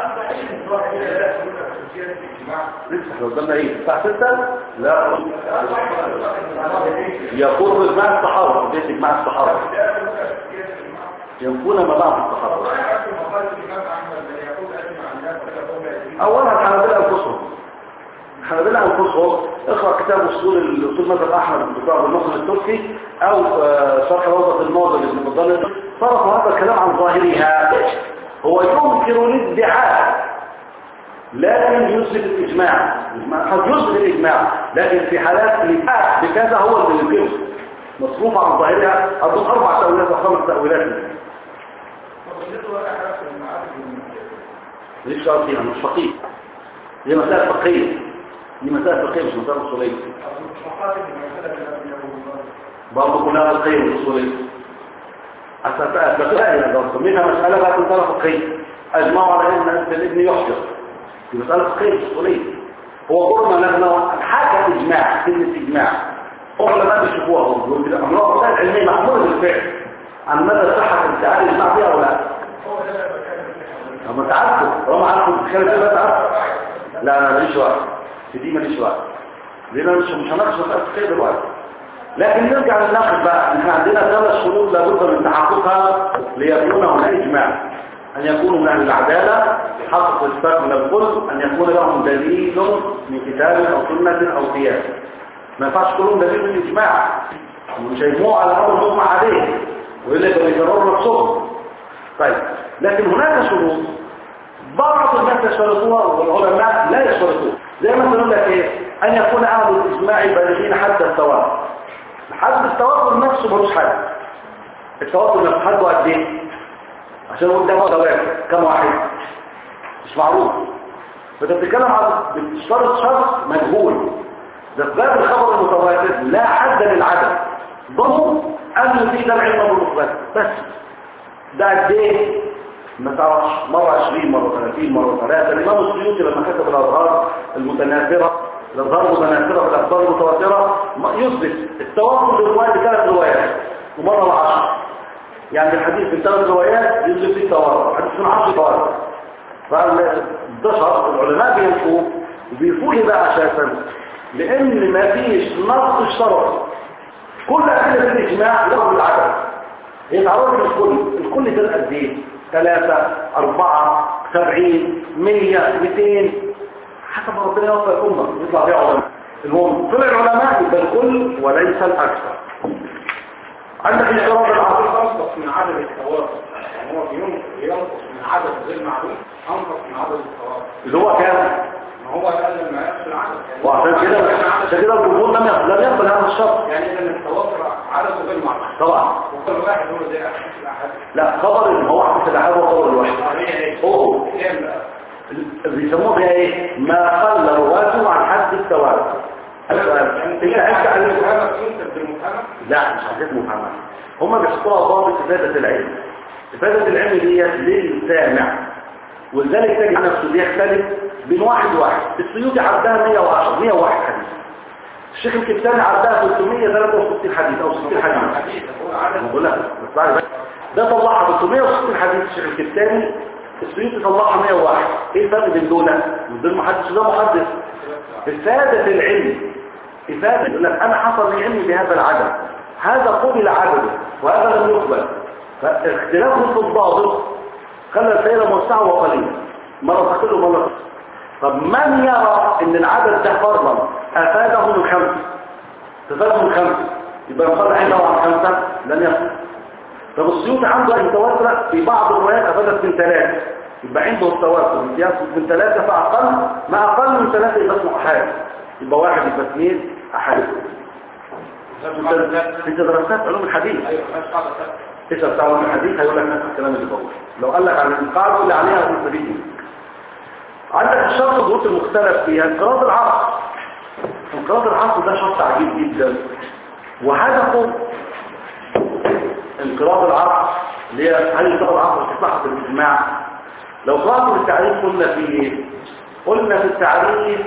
لسه احنا قدامنا ايه الساعة 6 لا يقول اجماع الصحابة بيت اجماع الصحابة ينفون ما بعض الصحابة اولا الحنابلة انفسهم الحنابلة انفسهم اقرأ كتاب اصول الاصول مذهب احمد بتاع النصر التركي او آه، شرح روضة الموضة لابن مضلل صرفوا هذا الكلام عن ظاهرها هو ينكر الادعاء لكن يثبت الإجماع قد يثبت الإجماع لكن في حالات الإجماع بكذا هو اللي يمكنه مصروف عن ظاهرها أظن أربع تأويلات أو خمس تأويلات ليش شرط فيها مش فقيه دي مسألة فقهية دي مسألة فقهية مش مسألة أصولية برضه كلها فقهية مش أصولية أساسا منها مسألة بقى مسألة فقهية أجمعوا على أن الابن يحجر دي مسألة فقهية مش أصولية هو قرنا لنا حاجة إجماع كلمة إجماع علماء بيشوفوها هو أمراض مسائل علمية محمولة بالفعل عن مدى صحة الادعاء الإجماع فيها ولا لا هم تعرفوا طالما عارفوا تتخيل كده تعرفوا لا انا ماليش وقت في دي ماليش وقت لان مش مش هناقش مساله الخير دلوقتي لكن نرجع للنقد بقى احنا عندنا ثلاث شروط لابد من تحققها ليكون هناك اجماع ان يكونوا من اهل العداله حق الاتفاق من الكل ان يكون لهم دليل من كتاب او سنه او قياس ما ينفعش كلهم دليل من الاجماع مش هيجمعوا على امر مجمع عليه ويقول لك بيكرروا نفسهم طيب لكن هناك شروط بعض الناس يشترطوها والعلماء لا يشترطوها زي ما يقول لك ايه ان يكون اهل الاجماع بالغين حتى التواتر حد التواتر نفسه ملوش حد التواتر نفسه حد قد ايه عشان قدامه تواتر كم واحد مش معروف فانت بتتكلم عن بتشترط شرط مجهول ده في باب الخبر المتواتر لا حد للعدد ضمن ان يفيد العلم بالمثبت بس ده قد ايه ما تعرفش مرة 20 مرة 30 مرة 3 الإمام السيوطي لما كتب الأظهار المتناثرة الأظهار المتناثرة في الأخبار المتواترة ما- يثبت التواتر للرواية بثلاث روايات ومرة مع 10 يعني الحديث من ثلاث روايات يثبت فيه التواتر الحديث من 10 تواتر فالدشر العلماء بينفوه وبيفوه ليه بقى أساسا لأن ما فيش نص اشترط كل أدلة الإجماع له بالعدد يتعرض للكل الكل ده قد ايه ثلاثة أربعة سبعين مية ميتين حسب ما ربنا يوفق الامه يطلع فيها علماء المهم طلع العلماء يبقى الكل وليس الاكثر عندك اشتراط العصر ينقص من عدد التواصل يعني هو بينقص بينقص من عدد غير معلوم انقص من عدد التواصل اللي هو كام ما هو قال لما يقص العدد يعني وعشان كده عشان كده الجمهور لم يقبل لم يقبل هذا الشرط يعني اذا التواصل عدده غير معلوم طبعا وكل واحد هو زي احاديث الاحاد لا خبر ان هو حديث الاحاد هو خبر الواحد هو كام بقى اللي بيسموه بيها ايه ما قل رواته عن حد التواتر السؤال انت عرفت عن المفهمة ينسب بالمفهمة لا مش حاجات مفهمة هم بيحطوها ضابط إفادة العلم إفادة العلم دي للسامع ولذلك تجد نفسه بيختلف بين واحد وواحد السيوطي عدها 110 101 حديث الشيخ الكتاني عدها 363 حديث أو 60 حديث حديث هو عدد أنا بقول لك بس بعد بس. ده طلعها 360 حديث الشيخ الكتاني السيوطي طلعها 101 ايه الفرق بين دول؟ دول محدث وده محدث إفادة العلم إفادة يقول لك أنا حصل لي علم بهذا العدد هذا قبل عدده وهذا لم يقبل فاختلافه في الضابط خلى السيرة موسعة وقليلة مرة تقل ومرة تقل. طب من يرى ان العدد ده فرضا افاده من خمسة تفاده من خمسة يبقى يقال عنده عن خمسة لن يصل طب السيوط عنده المتواترة في بعض الروايات افادت من ثلاثة يبقى عنده التواتر امتياز من ثلاثة فأقل ما أقل من ثلاثة يبقى اسمه أحاد يبقى واحد يبقى اثنين أحاد في دراسات علوم الحديث ايوه مش قاعدة ثابتة. تسأل بتاع علوم الحديث هيقول لك نفس الكلام اللي بقوله لو قال لك عن القاعدة اللي عليها هو سبيل عندك الشرط الظروف المختلف فيها انقراض العصر انقراض العصر ده شرط عجيب جدا وهدفه انقراض العصر اللي هي هل انقراض العصر في صحة الاجتماع لو قرأتوا التعريف قلنا في ايه قلنا في التعريف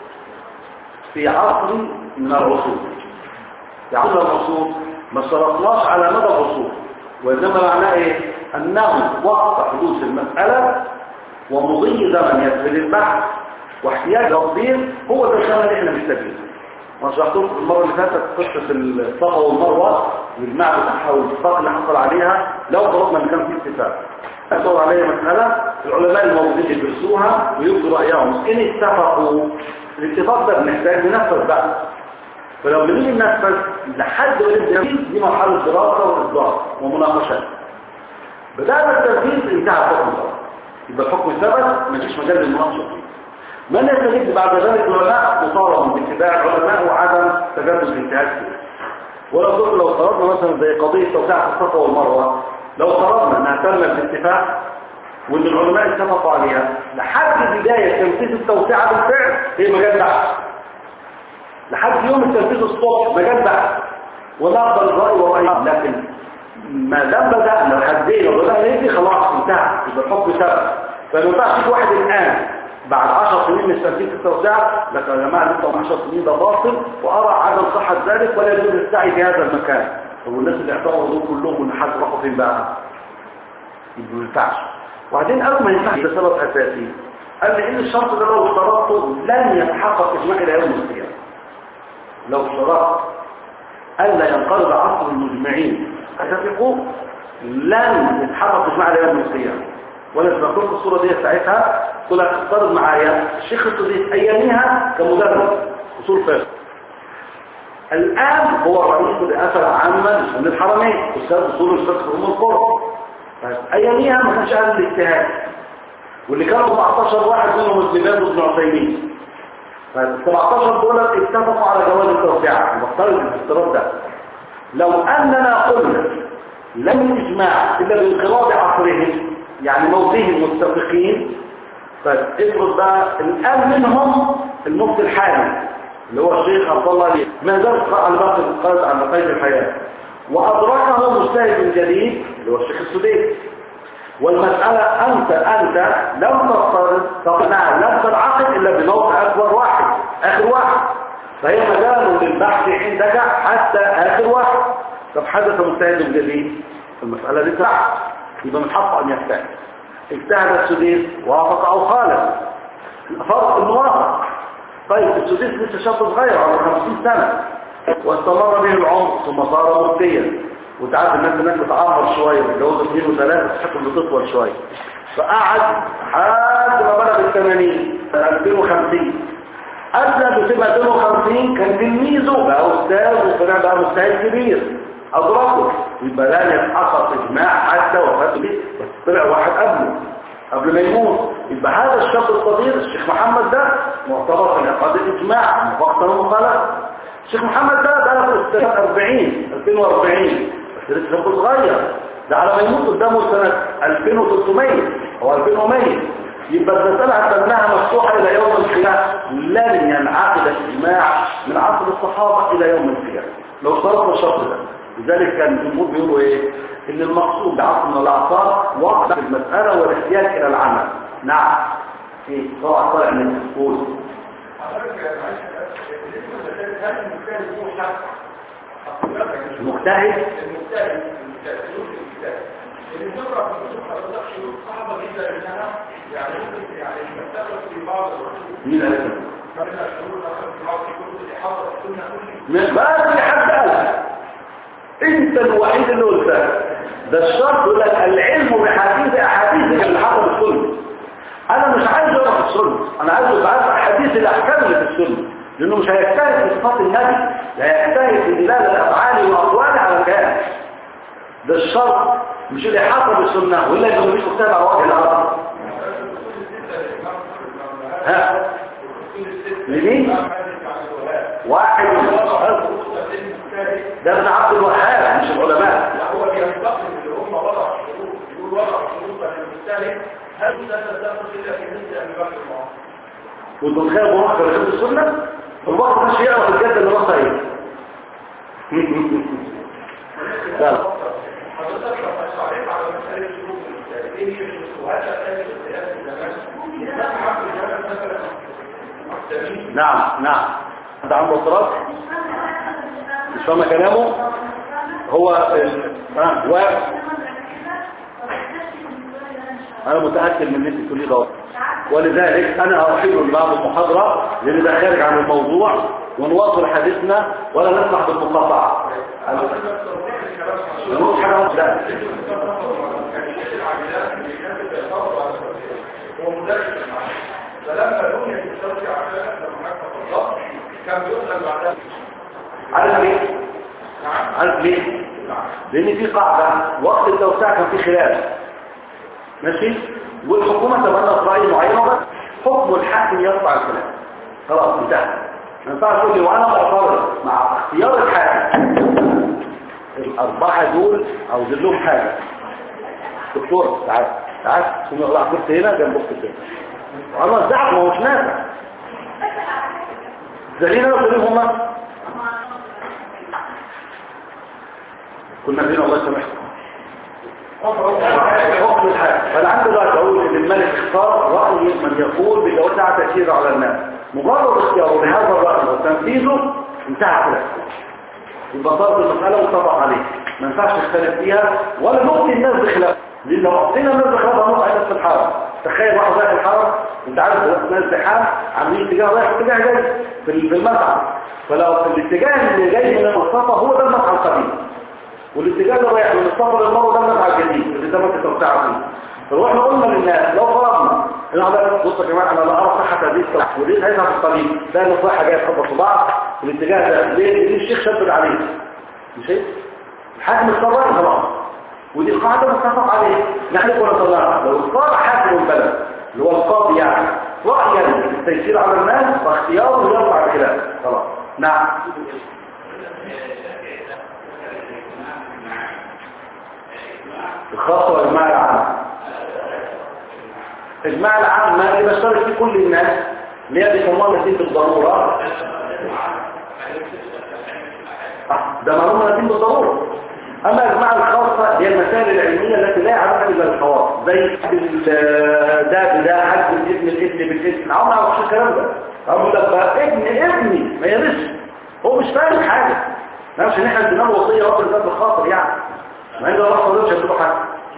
في عصر من الرسول في عصر الرسول ما صرفناش على مدى الرسول وإنما معناه ايه انه وقت حدوث المسألة ومضي زمن يسهل البحث واحتياج تطبيق هو ده الزمن اللي احنا محتاجينه ما شرحت لكم المره اللي فاتت قصه الصفا والمروه والماء بتاعها والاتفاق اللي حصل عليها لو فرضنا ان كان في اتفاق حصل عليها مساله العلماء الموجودين يدرسوها ويبدوا رايهم ان اتفقوا الاتفاق ده بنحتاج ننفذ بقى فلو بنيجي ننفذ لحد ما التنفيذ دي مرحله دراسه واصدار ومناقشات بدأنا التنفيذ انتهى الحكم خلاص يبقى الحكم ثبت مفيش مجال للمناقشه فيه من يستجد بعد ذلك العلماء مطالب باتباع العلماء وعدم تجدد الانتهاك فيه ولو قلت لو فرضنا مثلا زي قضيه توسعه الصفا والمروه لو فرضنا انها تمت باتفاق وان العلماء اتفقوا عليها لحد بدايه تنفيذ التوسعه بالفعل هي مجال بحث لحد يوم التنفيذ الصبح مجال بحث ونقبل الراي والراي لكن ما دام بدأنا لحدين وبدأنا نبني خلاص انتهى يبقى الحكم ثبت فما ينفعش يجي واحد الآن بعد 10 سنين من تنفيذ التوسعة لك يا جماعة لسه 10 سنين ده باطل وأرى عدم صحة ذلك ولا يجوز السعي في هذا المكان طب والناس اللي اعتبروا دول كلهم واللي حد راحوا فين بقى؟ يبقى ما ينفعش وبعدين قالوا ما ينفعش ده سبب أساسي قال لي إن الشرط ده لو اشترطته لن يتحقق إجماع إلى يوم القيامة لو اشترطت ألا ينقرض عصر المجمعين اتفقوا لن يتحقق اجماع على يوم القيامه ولا تذكرت الصوره دي ساعتها قلت لك افترض معايا الشيخ السديس اياميها كمدرس اصول فقه الان هو رئيس الرئاسه العامه لشؤون الحرمين استاذ اصول الفقه في ام القرى اياميها ما كانش اهل الاجتهاد واللي كانوا 14 واحد منهم الزباد وابن عثيمين ال 17 دول اتفقوا على جواز التوسعه نفترض الافتراض ده لو أننا قلنا لم يجمع إلا بانقراض عصرهم يعني موتهم متفقين فافرض بقى الآن منهم المفتي الحالي اللي هو الشيخ عبد الله علي ما زال على باقي القائد على قيد الحياة وأدركه مجتهد جديد اللي هو الشيخ السديس والمسألة أنت أنت لم تفترض تقنع لم تنعقد إلا بموت أكبر واحد آخر واحد فهي مجال للبحث عندك حتى آخر واحد طب حدث مجتهد جديد المسألة دي صح يبقى من حقه أن يجتهد اجتهد السديس وافق أو خالف فرق الموافق طيب السديس لسه شاب صغير على 50 سنة واستمر به العمر ثم صار مفتيا وتعرف الناس الناس بتعمر شوية بتجوز اثنين وثلاثة تحكم بتطول شوية فقعد لحد ما بلغ ال 80 2050 أدنى بتبقى 52 كان تلميذه بقى أستاذ وطلع بقى مجتهد كبير أدركه يبقى لا يتحقق إجماع حتى وفاته دي بس طلع واحد قبله قبل ما يموت يبقى هذا الشاب الصغير الشيخ محمد ده معتبر في انعقاد الإجماع مفاقتا ومخالفة الشيخ محمد ده ده في السنة 40 2040 بس لسه شاب صغير ده على ما يموت قدامه سنة 2300 أو 2100 يبقى المسألة اعتبرناها مفتوحة إلى يوم القيامة لن ينعقد اجتماع من عصر الصحابة إلى يوم القيامة لو صرفنا الشرط ده لذلك كان الجمهور بيقولوا إيه إن المقصود بعصر من الأعصار وقت المسألة والاحتياج إلى العمل نعم إيه طبعا طالع من القول المجتهد المجتهد اللي بنقرا في الكتب حضرتك شروط صعبه جدا انها يعني ممكن يعني تتفق في بعض الرسول مين قال كده؟ مثلا شروط مثلا في بعض الكتب اللي حضر السنه كلها مش بس حد قالها انت الوحيد اللي قلتها ده الشرط يقول لك العلم بحديث احاديث اللي حصل السنه انا مش عايز اقرا في السنه انا عايز ابقى احاديث الاحكام اللي في السنه لانه مش هيجتهد في صفات النبي لا يجتهد في دلاله الافعال والاقوال على الكلام ده الشرط مش اللي حصل بالسنه ولا اللي مش مكتوب على وجه الارض ها لمين واحد ده ابن عبد الوهاب مش العلماء لا هو بينتقد اللي هم وضع شروط يقول وضع شروطا للمجتهد هل ده تدخل الا في مثل ابي بكر وعمر وانت متخيل مراقب لحفظ السنه الوقت مش يعرف الجد اللي راسها ايه لا حضرتك لو اشعرت على مسألة شروط المجتهد ايه هي الشروط وهل تحتاج اختلاف الزمان؟ مثلا عبد الجبل مثلا مكتبين نعم نعم انت عنده اعتراض مش فاهم كلامه هو ال... آه. و... انا متاكد من ان انت تقولي غلط ولذلك انا احيل بعض المحاضره لان ده خارج عن الموضوع ونواصل حديثنا ولا نسمح بالمقاطعه نقول حاجه لا هو مدرس المعلم فلما بني في الشرطي عشان لما هناك تفضل كان بيسأل بعدها عارف ليه نعم عارف ليه لان في قاعده وقت التوسعه كان في خلاف ماشي والحكومه تبنت راي معين وبس حكم الحاكم يرفع الخلاف خلاص انتهى ما ينفعش تقول لي وانا معترض مع اختيار الحاكم الاربعه دول عاوز لهم حاجه دكتور تعال تعال ثم يطلع كرسي هنا جنب اختك هنا وانا الزعق ما هوش نافع زلينا وقلت هما كنا فين الله يسامحكم حكم الحاكم فانا عندي دلوقتي اقول ان الملك اختار راي من يقول بجواز تاثير على الناس مجرد اختياره لهذا الراي وتنفيذه انتهى خلاف يبقى ضرب المساله وطبق عليه ما ينفعش نختلف فيها ولا نؤتي الناس بخلاف لان لو اعطينا الناس بخلاف هنقع نفس الحرم تخيل واحد رايح الحرم انت عارف الناس زحام عاملين اتجاه رايح اتجاه جاي في ال- في المسعى فلو في الاتجاه اللي جاي من المصطفى هو ده المسعى القديم والاتجاه اللي رايح من السفر للمرة ده المسعى الجديد اللي ده ممكن توسعه فيه فروحنا قلنا للناس لو فرضنا ان هذا بصوا يا جماعه انا لا ارى صحه هذه الصلاه وليه هيظهر في الطريق ده النصيحه جايه تخبط في بعض في الاتجاه ده ليه ليه الشيخ شدد عليه مش هيك الحاكم الصراحي خلاص ودي قاعده متفق عليها نحن كنا طلعنا لو اختار حاكم البلد اللي هو القاضي يعني رايا التيسير على الناس فاختياره يرفع الخلاف خلاص نعم الخاصة والإجماع العام إجماع العام ما اللي بشترك فيه كل الناس اللي هي بيسموها نتيجة الضرورة آه، ده معلومة نتيجة الضرورة أما إجماع الخاصة هي المسائل العلمية التي لا يعرفها إلا الخواص زي حد ال- ده بده حد الابن الابن بالابن عم ما أعرفش الكلام ده أقول لك بقى ابن ابني ما يرثش هو مش فاهم حاجة ما مش إن إحنا ادينا له وصية رب الباب الخاطر يعني ما عند الله صدق مش هتبقى حاجة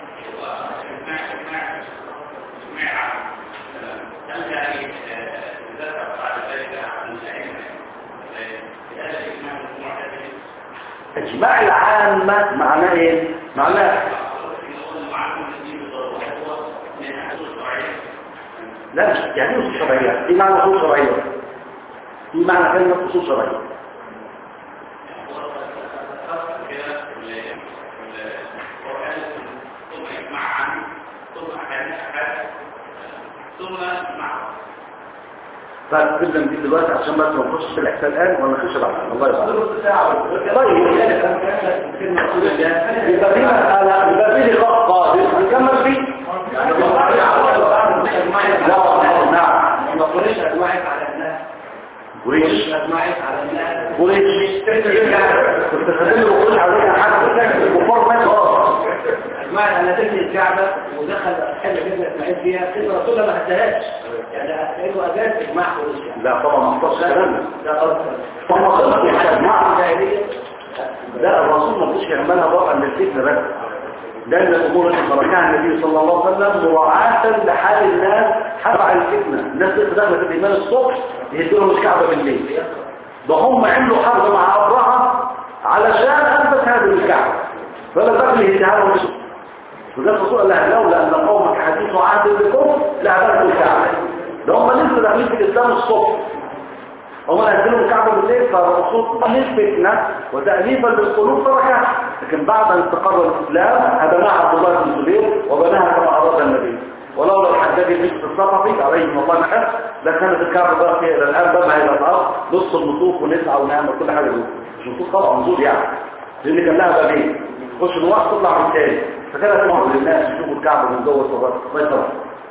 اجماع العامة معناه ايه معناه لا مش يعني ايه اصول شرعية ايه معنى اصول شرعية في معنى كلمة أصول شرعية فتبدأ نجيب دلوقتي عشان بس ما نخش في الإحسان الآن ولا نخش بعد الله يبارك طيب يبقى في مسألة يبقى في لقاء قادم نكمل فيه لا نعم ما قريش أجمعت على الناس وريش أجمعت على الناس وريش كنت خدمه وقول عليها حد وفور مات اه أجمعت على تلك الكعبة ودخل حاجة كده اسماعيل فيها كده رسول الله ما هدهاش يعني كأنه أجاز إجماع قريش يعني لا طبعا ما اختارش الكلام ده ده قصد طبعا ما خلص يا جماعه الجاهلية لا الرسول ما فيش يعملها ضرعا للفتنه بس ده من الامور اللي تركها النبي صلى الله عليه وسلم مراعاه لحال الناس حفع الفتنه الناس لسه داخله في الايمان الصبح يهدوا لهم الكعبه بالليل ده هم عملوا حرب مع ابرهه علشان اثبت هذه الكعبه فلا دخل يهدها لهم الصبح وده الرسول قال لها لولا ان قومك حديث عهد بكم لعبدوا الكعبه ده هم لسه داخلين في الاسلام الصبح هم نزلوا الكعبة بالليل فالرسول طهر فتنة وتأليفا للقلوب تركها لكن بعد ان استقر الإسلام هدمها عبد الله بن الزبير وبناها كما أراد النبي ولولا الحجاج بن الصفقي عليهم الله نحن لكانت الكعبة باقية إلى الآن بما إلى الأرض نص النطوف ونسعى ونعمل كل حاجة دول مش نطوف طبعا نزول يعني لأن كان لها بابين تخش من واحد تطلع من تاني فكانت معظم للناس يشوفوا الكعبة من جوه الصغير الله يسلمك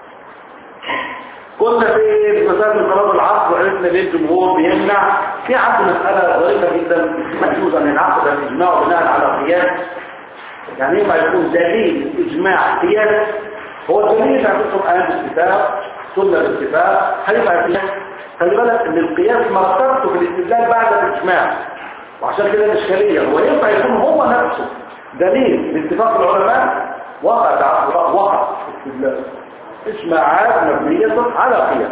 كنا في مسألة صلاة العصر وعرفنا ليه الجمهور بيمنع في عندنا مسألة ظريفة جدا مجوز أن ينعقد الإجماع بناء على قياس يعني إما يكون دليل إجماع قياس هو الدليل بتاع القرآن باتفاق سنة باتفاق هيبقى قياس خلي بالك إن القياس مرتبطه في الاستدلال بعد الإجماع وعشان كده الإشكالية هو ينفع يكون هو نفسه دليل باتفاق العلماء وقع تعرف وقع استدلال إجماعات مبنية على قياس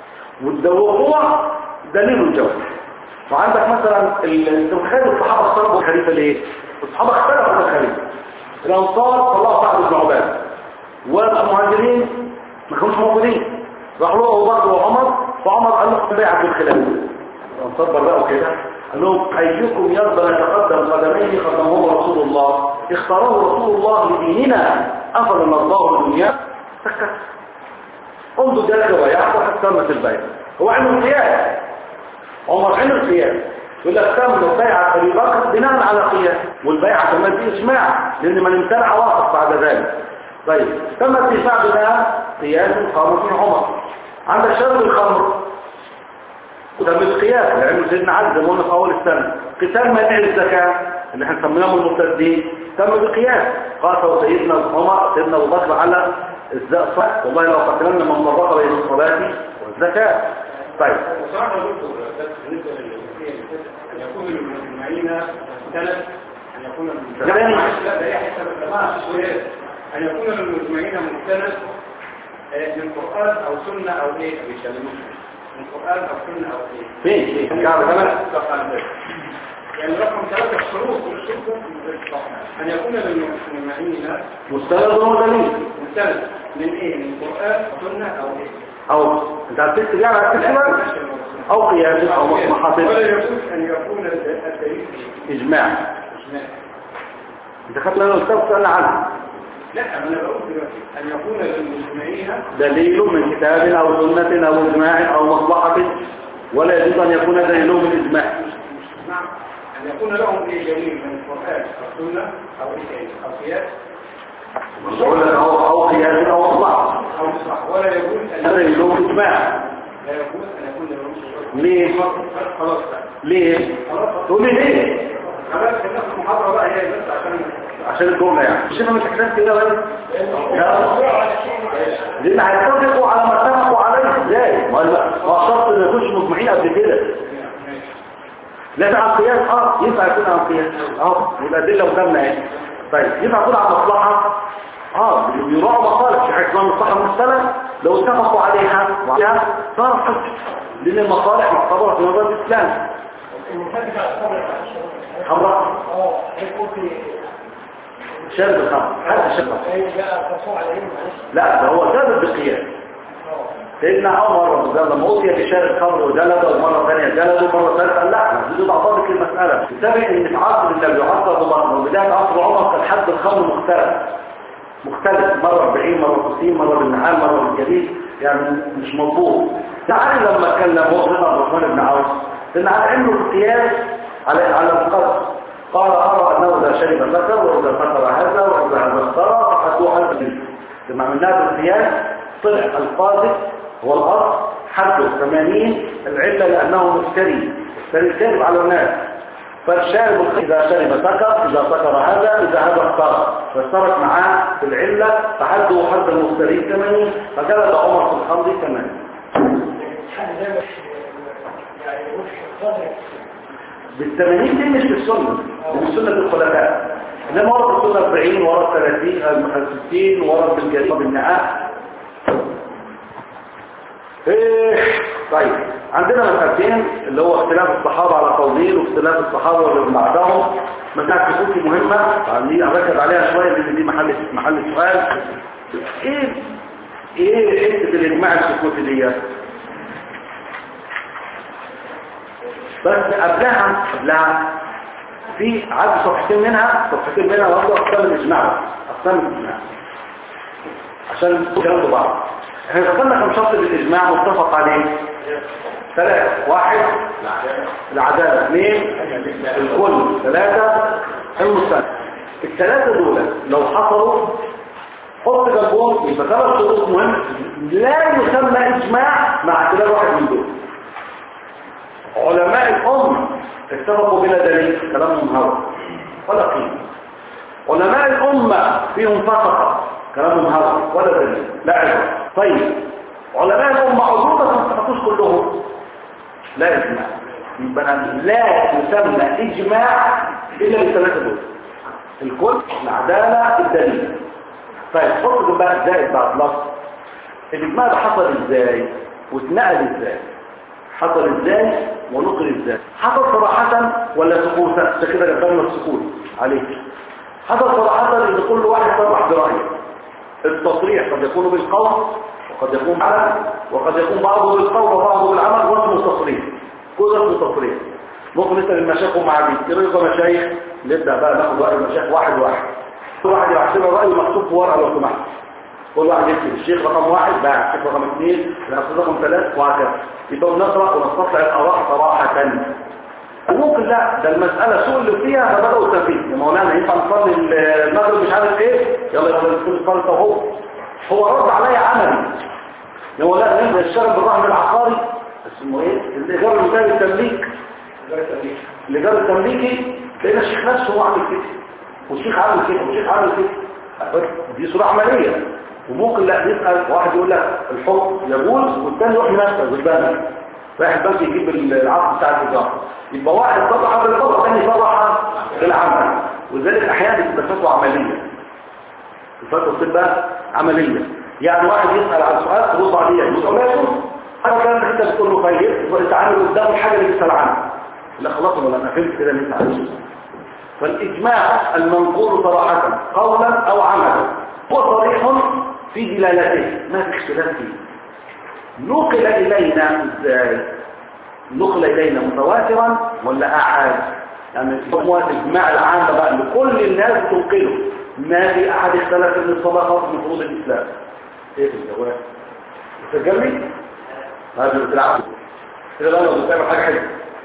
والوقوع دليل الجواب وعندك مثلا ال- انت متخيل الصحابة اختلفوا الخليفة ليه؟ الصحابة اختلفوا في الخليفة الأنصار طلعوا سعد بن عبادة والمهاجرين ما كانوش موجودين راحوا له أبو بكر وعمر فعمر قال لهم بيعة الخلافة الأنصار برقوا كده قال لهم أيكم يرضى أن يتقدم قدميه قدمه رسول الله اختاره رسول الله لديننا أفضل نرضاه الدنيا سكت انظر ذلك ويعطى حتى تمت البيع هو عنده قياس عمر عنده قياس يقول لك تم البيعة أبي بكر بناء على قياس والبيعة تمت بإجماع لأن من امتنع واقف بعد ذلك طيب تم اتفاق بناء قياس قام فيه عمر عندك شرب الخمر وتم القياس لأنه سيدنا علي زي ما قلنا في أول السنة قتال منع الزكاة اللي احنا سميناهم المرتدين تم بقياس قاتل سيدنا عمر سيدنا أبو بكر على الزاء صح والله لو قتلنا من فرق بين الصلاة والزكاة طيب وصراحة دكتور بس بالنسبة للمسيح أن يكون المجمعين مختلف أن يكون جميل. لا ده هي حسب الجماعة شوية أن يكون المجمعين مختلف آه، من قرآن أو سنة أو إيه بيسلموش من قرآن أو سنة أو إيه فين فين كعب كمان يعني رقم ثلاثة الشروط والشروط أن يكون للمجمعين مستند هو دليل مختلف من إيه من قرآن سنة أو إيه او انت هتكتب يعني هتكتب او قياس او مصلحة ولا يجوز أن يكون الدليل اجماع إجماع. انت خدت لنا الاستاذ سألنا عنه لا أنا بقول دلوقتي أن يكون للمجمعين دليل من كتاب او سنة او اجماع او مصلحة ولا يجوز ان يكون دليل من اجماع نعم أن يكون لهم إيه دليل من القرآن أو السنة أو إيه أو قياس ولا او او قياس او مصلحة أو مصلحة ولا يجوز أن هذا دليل من اجماع لا يجوز أن يكون لهم ليه خلاص بقى ليه خلاص تقول لي ليه خلاص الناس المحاضرة بقى هي بس عشان عشان الجملة يعني مش انا مش حساب كده بس لان هيتفقوا على ما اتفقوا عليه ازاي ما هو شرط ان يكونش مجمعين قبل كده لا ده عن قياس اه ينفع يكون عن قياس اه والادله قدامنا اهي طيب ينفع يكون عن مصلحه اه بيراعوا مصالح في حاجه اسمها مصلحه مرسله لو اتفقوا عليها وعليها صار حجه لان المصالح معتبره في نظام الاسلام حمراء شارب الخمر حد شرب لا ده هو ثابت بالقياس سيدنا عمر رضي الله عنه لما اوتي بشارب خمر وجلده ومره ثانيه جلده ومره ثالثه قال لا دي ضعفات المساله بسبب ان في عصر النبي وعصر ابو بكر وبدايه عصر عمر كان حد الخمر مختلف مختلف مرة 40 مرة 60 مرة بالنعام مرة بالجليل يعني مش مضبوط تعالى لما كلم هو سيدنا عبد الرحمن بن عوف لأن على علمه القياس على على القدر قال أرى أنه إذا شرب ذكر وإذا فكر هذا وإذا هذا اختار فحدوه حد منه لما عملناها بالقياس طلع القاذف هو الأصل حده 80 العلة لأنه مفتري مفتري كذب على الناس فالشارب إذا شرب سكر إذا سكر هذا إذا هذا اختار فاشترك معاه في العلة فحده حد المفتري 80 فجلد عمر في الخمر 80 بالثمانين دي مش بالسنة دي من سنة الخلفاء انما ورد السنة 40 ورد 30 60 ورد بالجريمة بالنعاء ايه طيب عندنا مسألتين اللي هو اختلاف الصحابة على قولين واختلاف الصحابة واللي بعدهم مسألة سكوتي مهمة عندي اركز عليها شوية لان دي محل محل سؤال ايه ايه حته الاجماع السكوتي ديت بس قبلها قبلها في عدد صفحتين منها صفحتين منها برضه اقسام الاجماع اقسام الاجماع عشان ياخدوا بعض احنا ذكرنا كم شرط الاجماع متفق عليه ثلاثة واحد العدالة اثنين الكل ثلاثة المستند الثلاثة دول لو حصلوا حط جنبهم يبقى ثلاث شروط مهم لا يسمى اجماع مع اختلاف واحد من دول علماء الأمة اتفقوا بلا دليل كلامهم هوى ولا قيمة علماء الأمة فيهم فسقة كلامهم هوى ولا دليل لا عبرة طيب علماء الأمة عضوطة ما اتفقوش كلهم لا إجماع يبقى لا يسمى إجماع إلا بالثلاثة دول الكل العدالة الدليل طيب حط بقى زائد بعد لفظ الإجماع ده حصل إزاي واتنقل إزاي حصل ازاي ونقل ازاي حصل صراحة ولا سكوتا ده كده جبنا السكوت عليه حصل صراحة ان كل واحد صرح برأيه التصريح قد يكون بالقول وقد يكون بالعمل وقد يكون بعضه بالقول وبعضه بالعمل واسمه التصريح كل اسمه تصريح ممكن نسأل المشايخ مع دي كده مشايخ نبدأ بقى ناخد رأي المشايخ واحد واحد كل واحد يحسب رأيه مكتوب في ورقة لو سمحت كل واحد يكتب الشيخ رقم واحد بقى الشيخ رقم اثنين الاستاذ رقم ثلاث وهكذا يبقى نقرا ونستطلع الاراء صراحه وممكن لا ده المساله سوء اللي فيها فبداوا تنفيذ يا مولانا ينفع نصلي المغرب مش عارف ايه يلا يلا نصلي صلاه اهو هو رد عليا عملي يا مولانا ننزل الشرب بالرهن العقاري اسمه ايه الايجار المثالي التمليك الايجار التمليكي لقينا الشيخ نفسه هو عامل كده والشيخ عامل كده والشيخ عامل كده دي صورة عملية وممكن لا نسأل واحد يقول لك الحكم يجوز والثاني يروح ينفذ البنك واحد بنك يجيب العقد بتاع الإيجار يبقى واحد صرح بالإيجار والثاني صرح بالعمل ولذلك أحيانا بتبقى فتوى عملية الفتوى بتبقى عملية يعني واحد يسأل عن سؤال ترد عليه يقول لا يجوز أنا كان أنت بتقول له خير وأنت عامل قدامه الحاجة اللي بيسأل عنها لا خلاص ولا أنا فهمت كده اللي أنت عايزه فالإجماع المنقول صراحة قولا أو عملا هو صريح في دلالته ما في اختلاف فيه نقل إلينا إزاي نقل إلينا متواترا ولا أعاد يعني هو الإجماع العام بقى لكل الناس تنقله ما في أحد اختلف من الصلاة خاص من فروض الإسلام إيه في الجواب تسجلني هذا بتلعب كده بقى لو بتعمل حاجة حلوة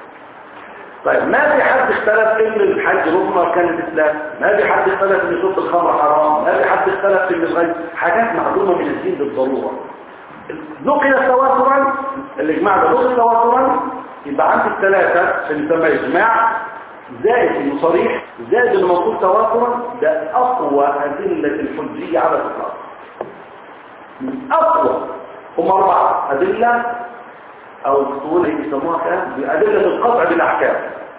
طيب ما في حد اختلف ان الحج ركن اركان الاسلام ما في حد اختلف ان شرب الخمر حرام ما في حد اختلف ان الغيب حاجات معلومه من الدين بالضروره نقل تواترا الاجماع ده نقل تواترا يبقى عندي الثلاثه اللي يسمى اجماع زائد انه صريح زائد انه موجود تواترا ده اقوى ادله الحجيه على الاطلاق من اقوى هم اربع ادله او تقول ايه بيسموها كلام بأدلة القطع بالأحكام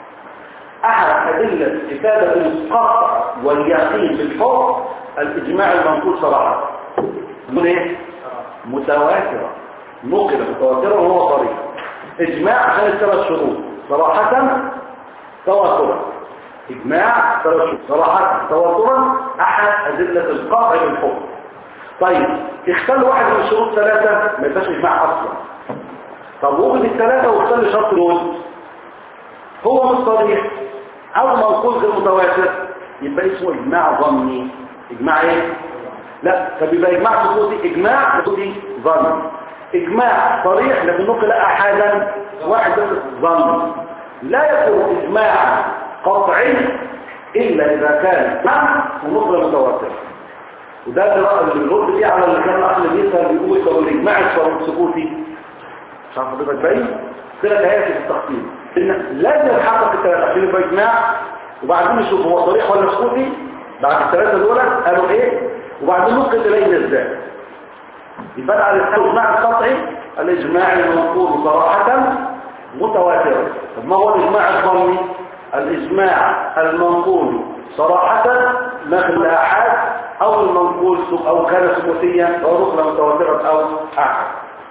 أحد أدلة إفادة القطع واليقين بالحكم الإجماع المنقول صراحة يقول إيه؟ متواترة نقل متواترة وهو صريح إجماع عشان الثلاث شروط صراحة تواترا إجماع ثلاث شروط صراحة تواترا أحد أدلة القطع بالحكم طيب اختل واحد من الشروط ثلاثة ما يبقاش اجماع اصلا طب وجد الثلاثة واختل شرط دول هو مش صريح او منقول غير متواتر يبقى اسمه اجماع ظني اجماع ايه لا طب يبقى اجماع سقوطي اجماع سقوطي ظني اجماع صريح لكن نقل احدا واحد بس ظن لا يكون اجماعا قطعي الا اذا كان مع ونقل متواتر وده الرأي اللي بنرد بيه على اللي كان الاخ بيسال بيقول طب الاجماع السقوطي مش عارف حضرتك باين ثلاث ايات في التقسيم ان لازم يحقق الثلاث عشان يبقى اجماع وبعدين نشوف هو صريح ولا سقوطي بعد الثلاثه دول قالوا ايه وبعدين نقل الينا ازاي يبقى على الاجماع القطعي الاجماع المنقول صراحه متواترا طب ما هو الاجماع الظني الاجماع المنقول صراحه ناخذ الاحاد او المنقول او كان ثبوتيا او نقل متواترا او احد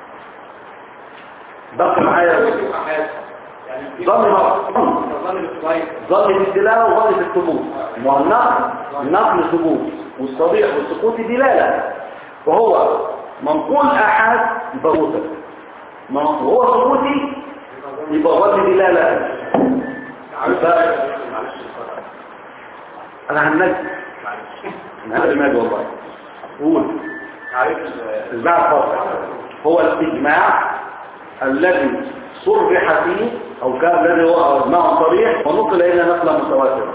بقى معايا ظن ظن في الدلاله وظن في الثبوت ما هو النقل النقل ثبوت والصريح والسقوط دلاله وهو منقول احد يبقى موتر وهو ثبوتي يبقى ظن دلاله انا هنجد انا هنجد والله قول اجماع الفصل هو الاجماع الذي صرح فيه او كان الذي هو اجماع صريح ونقل الينا نقلا متواترا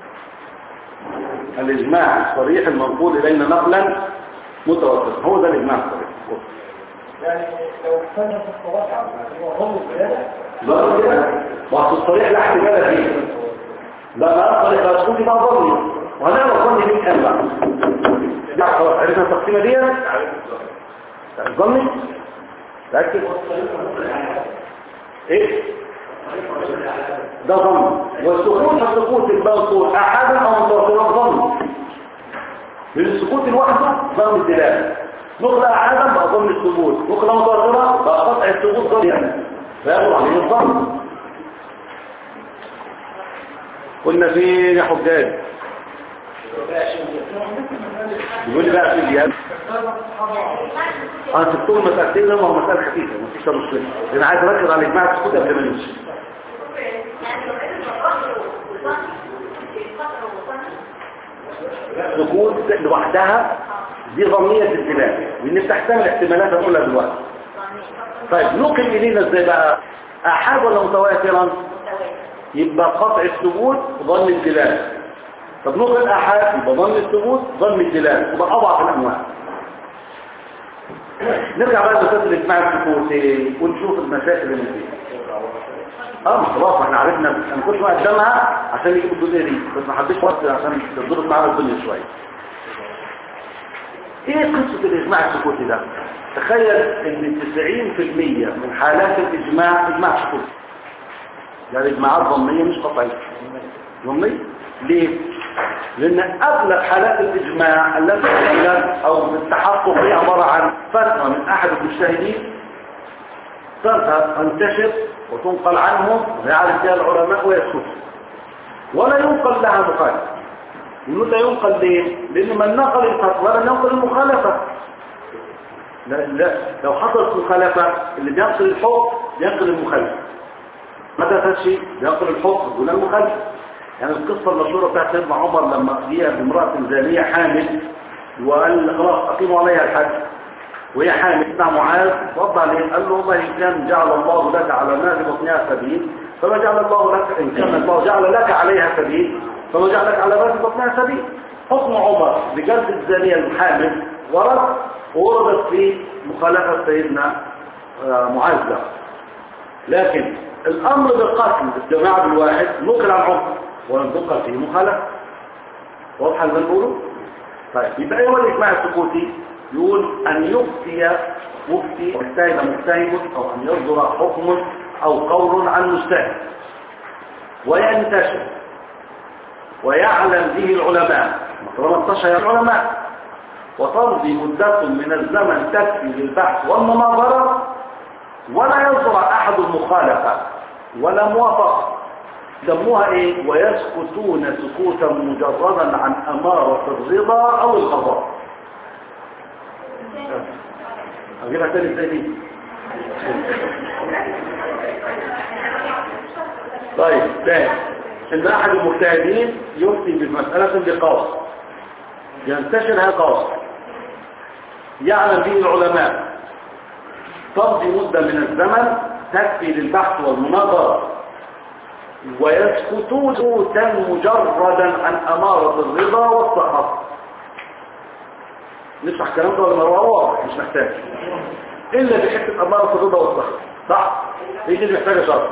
الاجماع الصريح المنقول الينا نقلا متواترا هو ده الاجماع الصريح يعني لو كان في الصراحة هو هم الثلاثة لا كده وقت الصريح لا احتمال فيه لا لا الصريح لا تكون بقى ظني وهنعرف ظني مين كان بقى لا خلاص عرفنا التقسيمه دي ظني ركز ايه ده ظن والسقوط السقوط المنقول احدا او متواترا ظن من السقوط لوحده ظن الدلاله نقل احدا بقى ظن الثبوت نقل متواترا بقى قطع الثبوت ظن يعني فيقول عليه الظن قلنا فين يا حجاج يقول لي بقى في اليد انا سبتهم مسألتين لما هو مسألة خفيفة مفيش مشكلة لان عايز اركز على اجماع السكوت قبل ما نمشي سكوت لوحدها دي ظنية الدلالة وان بتحتمل احتمالات هنقولها دلوقتي طيب نقل الينا ازاي بقى احاد ولا متواترا يبقى قطع الثبوت ظن الدلاله طب نقل احاد يبقى ظن الثبوت ظن الدلاله يبقى اضعف الانواع نرجع بقى لفكره الاجماع السكوتي ونشوف المسائل اللي فيها اه مش خلاص احنا عرفنا انا كنت واقف قدامها عشان يجيبوا الجزئيه دي بس ما حبيتش وقت عشان تضرب معانا الدنيا شويه ايه قصه الاجماع السكوتي ده تخيل ان 90% من حالات الاجماع اجماع سكوتي يعني اجماعات ظنيه مش قطعيه ظنيه ليه لان اغلب حالات الاجماع التي تغلب او التحقق هي عباره عن فتوى من احد المجتهدين تذهب تنتشر وتنقل عنهم ويعرف فيها العلماء ويسكت ولا ينقل لها مخالفه لماذا ينقل ليه لان من نقل الفتوى لم ينقل المخالفه لا لا لو حصلت مخالفه اللي بينقل الحكم ينقل المخالفه متى تشي ينقل الحكم دون المخالفه يعني القصة المشهورة بتاعت سيدنا عمر لما جاء بامرأة زانية حامل وقال خلاص أقيموا عليها الحج وهي حامل ابن معاذ رد عليه قال له والله إن كان جعل الله لك على ما في بطنها سبيل فما جعل الله لك إن كان الله جعل لك عليها سبيل فما جعل لك على ما في بطنها سبيل حكم عمر بجلد الزانية الحامل ورد ووردت في مخالفة سيدنا معاذ له لكن الأمر بالقتل الجماعة بالواحد نقل عن عمر ولم تنقل فيه مخالفة واضحة اللي بنقوله طيب يبقى ايه هو الاجماع السكوتي يقول ان يفتي مفتي مجتهد مجتهد او ان يصدر حكم او قول عن مجتهد وينتشر ويعلم به العلماء طالما انتشر العلماء وتمضي مدة من الزمن تكفي للبحث والمناظرة ولا يصدر احد المخالفة ولا موافقة سموها ايه ويسكتون سكوتا مجردا عن امارة الرضا او القضاء اجيبها تاني ازاي دي طيب تاني ان احد المجتهدين يفتي بمسألة بقول ينتشر هذا قول يعلم به العلماء تمضي مدة من الزمن تكفي للبحث والمناظرة ويسكتون سكوتا مجردا عن أمارة الرضا والصحة نشرح الكلام ده ولا مروه واضح مش محتاج إلا بحتة أمارة الرضا والصحة صح؟ هي دي اللي محتاجة شرط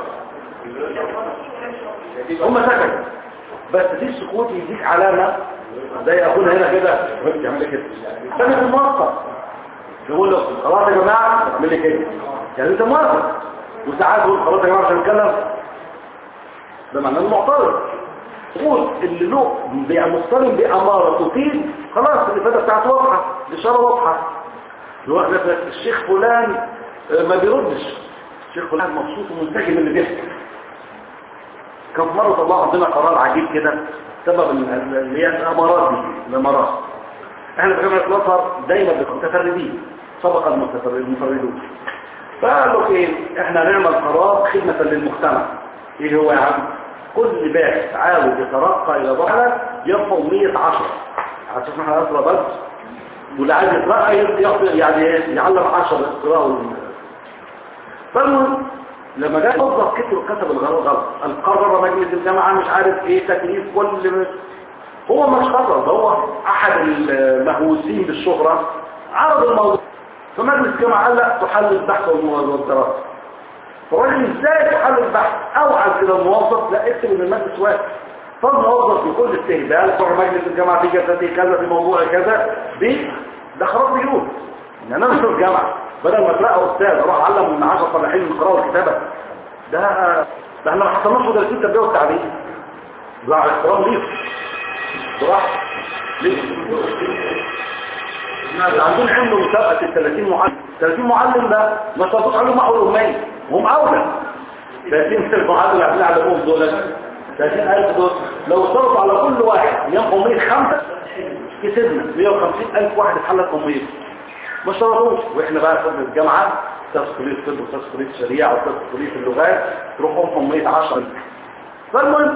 هم سكتوا بس دي السكوت يديك علامة زي أخونا هنا كده يعمل لي كده سنة الموقف يقول له خلاص يا جماعة اعمل لي كده يعني انت موافق وساعات يقول خلاص يا جماعة عشان نتكلم ده معناه انه معترض يقول اللي له بيبقى مصطلم بأمارة تفيد خلاص الإفادة بتاعته واضحة الإشارة واضحة يقول مثلا الشيخ فلان آه، ما بيردش الشيخ فلان مبسوط ومنسجم اللي بيحكي كان في مرة الله عندنا قرار عجيب كده سبب ال- اللي هي الأمارات دي الأمارات احنا في جامعة الأزهر دايما بنبقى متفردين سبق المتفر- المفردون فقال له ايه احنا نعمل قرار خدمة للمجتمع ايه هو يا عم كل باحث عاوز يترقى الى مرحلة يرفع 110 على اساس ان احنا اسرى بس واللي عايز يترقى ياخد- يعني إيه؟ يعلم 10 القراءة وال- فالمهم لما جاء موظف كتب كتب الغلط غلط القرر مجلس الجامعة مش عارف ايه تكليف كل هو مش قرر ده هو احد المهووسين بالشهرة عرض الموضوع فمجلس الجامعة قال لا تحل البحث والدراسة فالراجل ازاي تحل البحث اوعى كده الموظف لا اكتب ان المجلس واحد فالموظف بكل استهبال صار مجلس الجامعة في جلسته كذا في موضوع كذا دي ده خراب بيوت يعني انا في الجامعة بدل ما تلاقى استاذ اروح اعلم من 10 صلاحين من القراءه والكتابه ده ده احنا ما حصلناش مدرسين التربيه والتعليم ده على احترام ليهم صراحه ليه احنا عندهم حمل مسابقه ال 30 معلم 30 معلم ده ما صرفوش عليهم معه الاميه هم اولى 30 المعلم اللي عاملين على ابوهم دول 30000 دول لو صرفوا على كل واحد يوم اميه خمسه كسبنا 150000 واحد اتحلت اميه ما شرطوش واحنا بقى خدنا الجامعة استاذ كلية الطب واستاذ كلية الشريعة واستاذ كلية اللغات تروحوا هم 110 فالمهم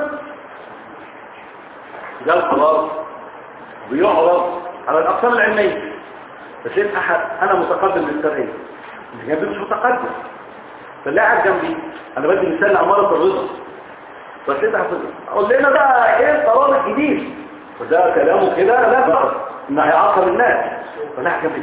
جاء القرار بيعرض على الأقسام العلمية فشيت أحد أنا متقدم للترقية اللي جنبي مش متقدم فاللي قاعد جنبي أنا بدي مثال لأمارة الرضا فشيت أقول لنا بقى إيه القرار الجديد فده كلامه كده لا بقى إنه هيعصر الناس فلا جنبي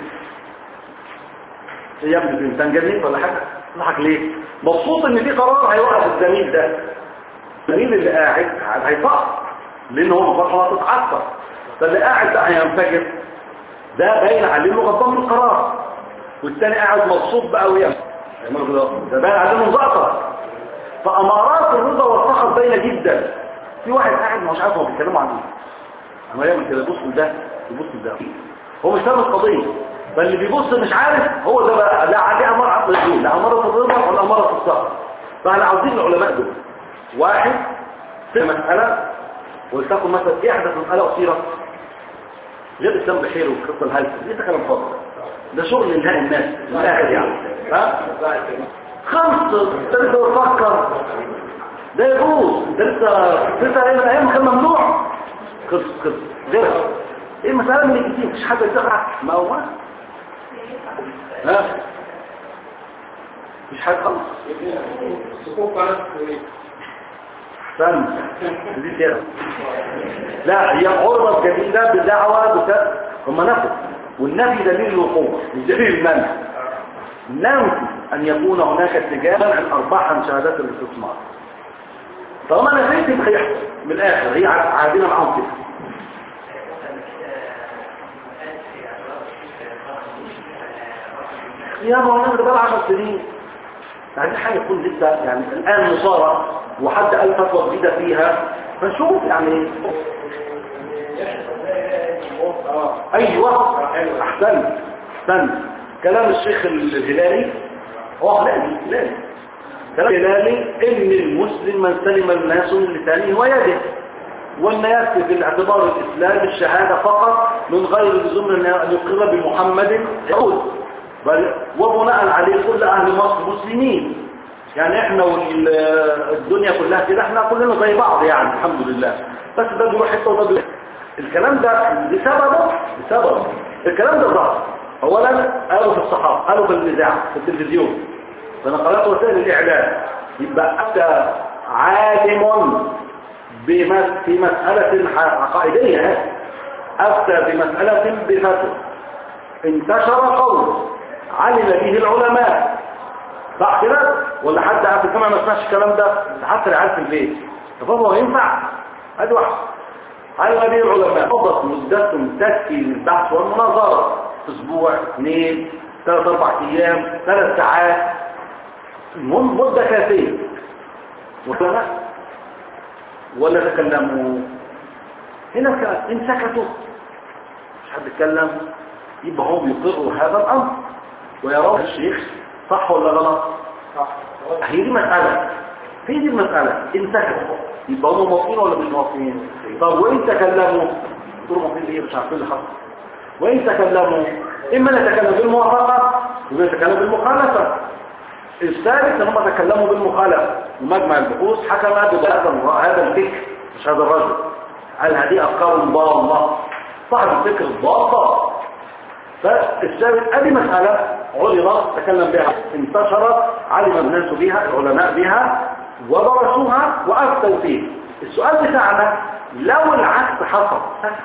يا ابني الانسان جميل ولا حاجه تضحك ليه مبسوط ان في قرار هيوقف الزميل ده الزميل اللي قاعد هيفقر لان هو مفرحه تتعثر فاللي قاعد ده هينفجر ده باين عليه انه غضبان من القرار والتاني قاعد مبسوط بقى ويا ده باين عليه انه مزقطر فامارات الرضا والسخط باينه جدا في واحد قاعد مش عارف هو بيتكلموا عن ايه عمال يعمل كده يبص لده يبص لده هو مش فاهم القضيه فاللي بيبص مش عارف هو ده بقى لا عليه امر عقل الدين لا اماره الرضا ولا اماره الصبر فاحنا عاوزين العلماء دول واحد في مساله ولتكن مثلا ايه احدث مساله قصيره غير الاسلام بخير والقصه الهلسه دي ده كلام فاضي ده شغل انهاء الناس من الاخر يعني ها خمس انت لسه بتفكر ده يجوز انت لسه لسه ايام الايام كان ممنوع قص قص غيرها ايه المساله من الكتير مفيش حد يتقع ما هو ما ها مش حاجة خالص الصفوف كانت استنى دي كده لا هي عرضت جديدة بدعوة بتا... هم نفوا والنفي دليل الوقوع مش دليل المنع ننفي أن يكون هناك اتجاه عن أرباح عن شهادات الاستثمار طالما نفيت يبقى يحصل من الآخر هي عادنا معاهم كده يا مولانا ده بقى 10 سنين يعني حاجة تكون لسه يعني الآن مصارة وحد قال فتوى جديدة فيها فنشوف يعني أيوة أحسن أحسن كلام الشيخ الهلالي هو هلالي هلالي كلام الهلالي إن المسلم من سلم الناس من لسانه ويده وأن يكفي في الاعتبار الإسلام الشهادة فقط من غير لزوم أن يقر بمحمد يهود بل وبناء عليه كل أهل مصر مسلمين يعني احنا والدنيا كلها كده احنا كلنا زي بعض يعني الحمد لله بس ده بيروح حته وده بيروح الكلام ده بسببه بسبب الكلام ده ظهر اولا قالوا في الصحافه قالوا في الاذاعه في التلفزيون في نقلات وسائل الاعلام يبقى انت عالم بمس في مساله عقائديه افتى بمساله بفتوى انتشر قول علم به العلماء صح كده ولا حد قاعد في الجامعه ما سمعش الكلام ده حتى العيال في البيت طب هو ينفع ادي واحد علم به العلماء فضت مدتهم تكفي للبحث والمناظره اسبوع اثنين ثلاث اربع ايام ثلاث ساعات المهم مده كافيه ولا ولا تكلموا هنا كان ان سكتوا مش حد اتكلم يبقى هم يقروا هذا الامر ويرون الشيخ صح ولا غلط صح هي دي مسألة هي دي المسألة ان سكتوا يبقى هم موافقين ولا مش موافقين طب وان تكلموا دول موافقين ليه مش عارفين اللي حصل وان تكلموا اما نتكلم بالموافقة ونتكلم بالمخالفة الثالث ان هم تكلموا بالمخالفة ومجمع البحوث حكم بهذا هذا الفكر مش هذا الرجل قال هذه افكار ضالة صاحب الفكر الضالة فالثالث ادي مسألة عرضت تكلم بها انتشرت علم الناس بها العلماء بها ودرسوها وافتوا فيه السؤال بتاعنا لو العكس حصل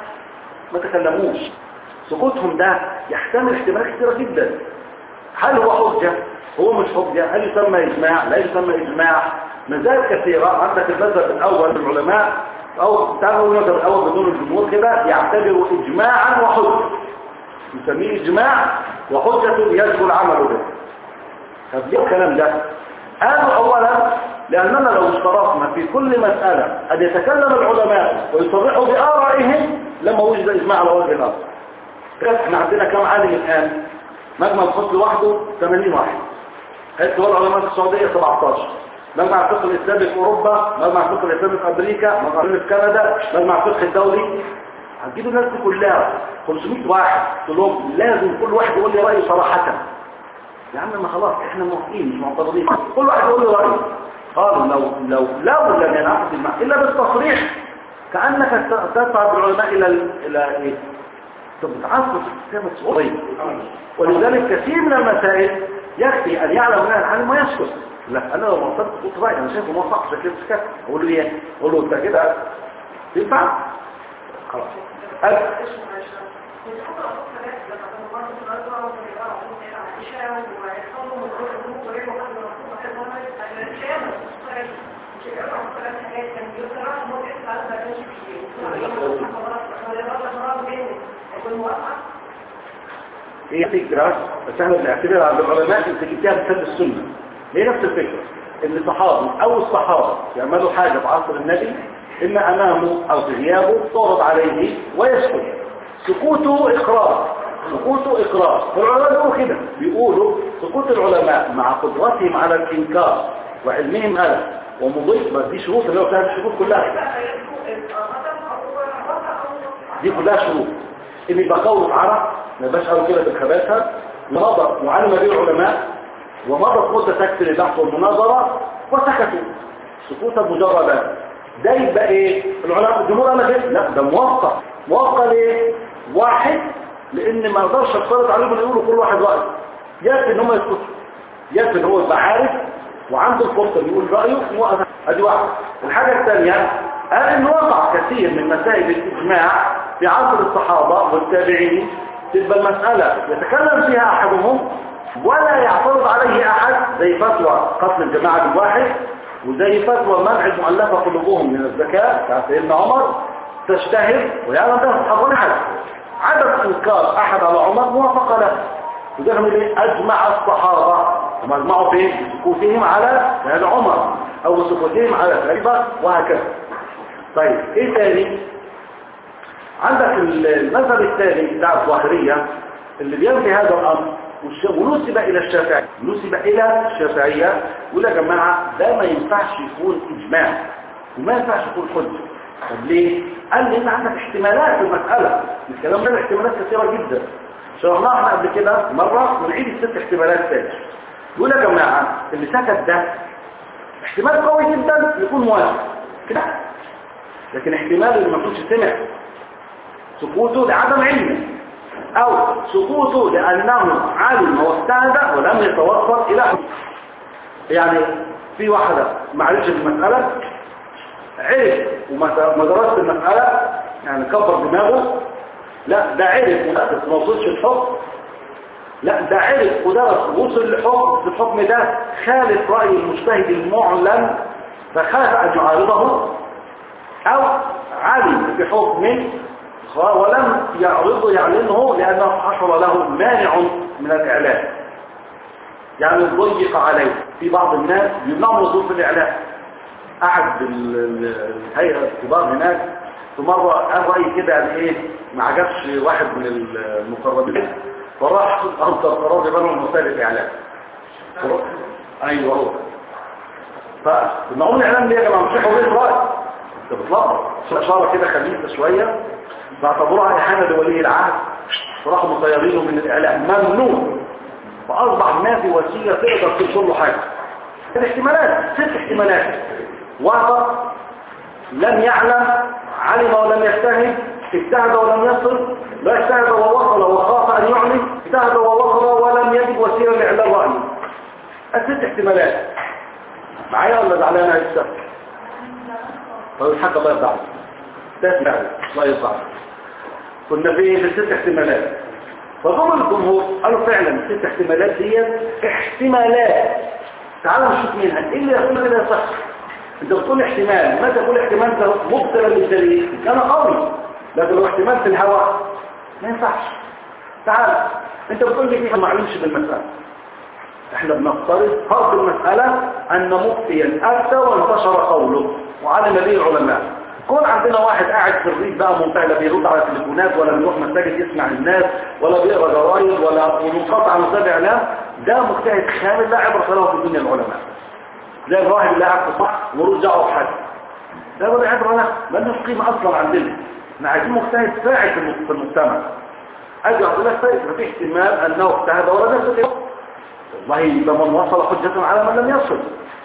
ما تكلموش سكوتهم ده يحتمل احتمالات كثيرة جدا هل هو حجة هو مش حجة هل يسمى إجماع لا يسمى إجماع مزايا كثيرة عندك المذهب الأول من العلماء أو تعالوا المذهب الأول بدون الجمهور كده يعتبروا إجماعا وحجة يسميه إجماع وحجة يجب العمل به طب ليه الكلام ده قالوا أولا لأننا لو اشترطنا في كل مسألة أن يتكلم العلماء ويصرحوا بآرائهم لما وجد إجماع على وجه الأرض كده احنا عندنا كم عالم الآن مجمع الفقه لوحده 80 واحد حتى هو العلماء في السعودية 17 مجمع الفقه الإسلامي في أوروبا مجمع الفقه الإسلامي في أمريكا مجمع الفقه في كندا مجمع الفقه الدولي هتجيبوا الناس دي كلها 500 واحد تقول لهم لازم كل واحد يقول لي رأيه صراحة يا عم ما خلاص احنا موافقين مش معترضين كل واحد يقول لي رأيه قالوا لو لو لو لم ينعقد المع الا بالتصريح كانك تدفع بالعلماء الى ال... الى ايه طب تعصب كلمه صوريه ولذلك كثير من المسائل يكفي ان يعلم منها العالم ويسكت لا انا لو وصلت قلت رايي انا شايفه موافق عشان كده سكت اقول له ايه اقول له انت كده ينفع خلاص أه. هي فكرة بس احنا بنعتبرها عند العلماء انت جبتها بسد السنة هي نفس الفكرة ان الصحابي او الصحابة يعملوا حاجة في عصر النبي اما امامه او في غيابه تعرض عليه ويسكت سكوته اقرار سكوته اقرار والعلماء بيقولوا كده بيقولوا سكوت العلماء مع قدرتهم على الانكار وعلمهم هذا ومضيف بس دي شروط اللي هو كانت الشروط كلها دي كلها شروط ان يبقى قول عرب ما يبقاش قالوا كده بالخباثه ومضى وعلم به العلماء ومضت مده تكفي للبحث والمناظره وسكتوا سكوتا مجردا ده يبقى ايه العلماء الجمهور قال لك لا ده موقع موقع ليه واحد لان ما اقدرش افترض عليهم ان يقولوا كل واحد رايه يكفي ان هم يسكتوا يكفي ان هو يبقى عارف وعنده الفرصه ان يقول رايه ووقف ادي واحده الحاجه الثانيه قال ان وقع كثير من مسائل الاجماع في عصر الصحابه والتابعين تبقى المساله يتكلم فيها احدهم ولا يعترض عليه احد زي فتوى قتل الجماعه بالواحد وزي فتوى منع المؤلفه قلوبهم من الزكاه بتاع سيدنا عمر تجتهد ويعلم ده الصحابه احد عدم انكار احد على عمر موافقه له وده من ايه اجمع الصحابه هم اجمعوا فين بسكوتهم على فعل عمر او بسكوتهم على فعل وهكذا طيب ايه تاني عندك المذهب الثاني بتاع الظاهريه اللي بينفي هذا الامر ونسب الى الشافعي نسب الى الشافعيه يقول يا جماعه ده ما ينفعش يكون اجماع وما ينفعش يكون حجه طب ليه؟ قال لي ان عندك احتمالات في المسألة الكلام ده احتمالات كثيرة جدا شرحناها احنا قبل كده مرة ونعيد الست احتمالات تاني يقول يا جماعة اللي سكت ده احتمال قوي جدا يكون موافق كده لكن احتمال اللي ما يكونش سمع سكوته لعدم علمه او سكوته لانه علم واجتهد ولم يتوصل الى حكم يعني في واحدة ما عرفش المسألة عرف وما ما درسش المسألة يعني كبر دماغه لا ده عرف ودرس ما وصلش الحكم لا ده عرف ودرس وصل لحكم الحكم ده خالف رأي المجتهد المعلن فخاف أن يعارضه أو علم بحكم ولم يعرضه يعلنه لأنه حصل له مانع من الإعلان يعني ضيق عليه في بعض الناس يمنعوا الوصول في الإعلان قعد الهيئة الكبار هناك في مرة قال رأي كده يعني ايه ما عجبش واحد من المقربين فراح أنصر قرار يبنوا المسائل الإعلام أيوة هو فبنقول الإعلام ليه يا جماعة مش حرية رأي انت بتلخبط إشارة كده خبيثة شوية باعتبروها إحانة لولي العهد وراحوا مطيرينه من الإعلام ممنوع فأصبح ما في وسيلة تقدر توصل له حاجة الاحتمالات ست احتمالات واحد لم يعلم علم ولم يجتهد اجتهد ولم يصل لا اجتهد ووصل وخاف أن يعلم اجتهد ووصل ولم يجد وسيلة لإعلان رأيه الست احتمالات معايا ولا زعلان يا استاذ طيب الحق الله يرضى عليك ده فعلا الله يرضى عليك كنا في الست احتمالات فضمن الجمهور قالوا فعلا الست احتمالات دي احتمالات تعالوا نشوف منها ايه اللي يقول كده صح انت بتقول احتمال ما تقول احتمال ده مبتلى للدليل كان قوي لكن لو احتمال في الهواء ما ينفعش تعال انت بتقول لي كيف ما علمش بالمسألة احنا بنفترض فرض المسألة ان مفتيا افتى وانتشر قوله وعلم به العلماء كون عندنا واحد قاعد في الريف بقى منتهي لا بيرد على التليفونات ولا بيروح مساجد يسمع الناس ولا بيقرا جرايد ولا منقطع عن وسائل الاعلام ده مجتهد كامل لا عبره له في دنيا العلماء زي الراهب اللي قاعد في صح ورجعه بحاجه ده ولا عبره له مالوش قيمه اصلا عندنا احنا عايزين مجتهد فاعل في المجتمع اجي اقول لك طيب ما في احتمال انه اجتهد ولا يستطيع والله يبقى من وصل حجة على من لم يصل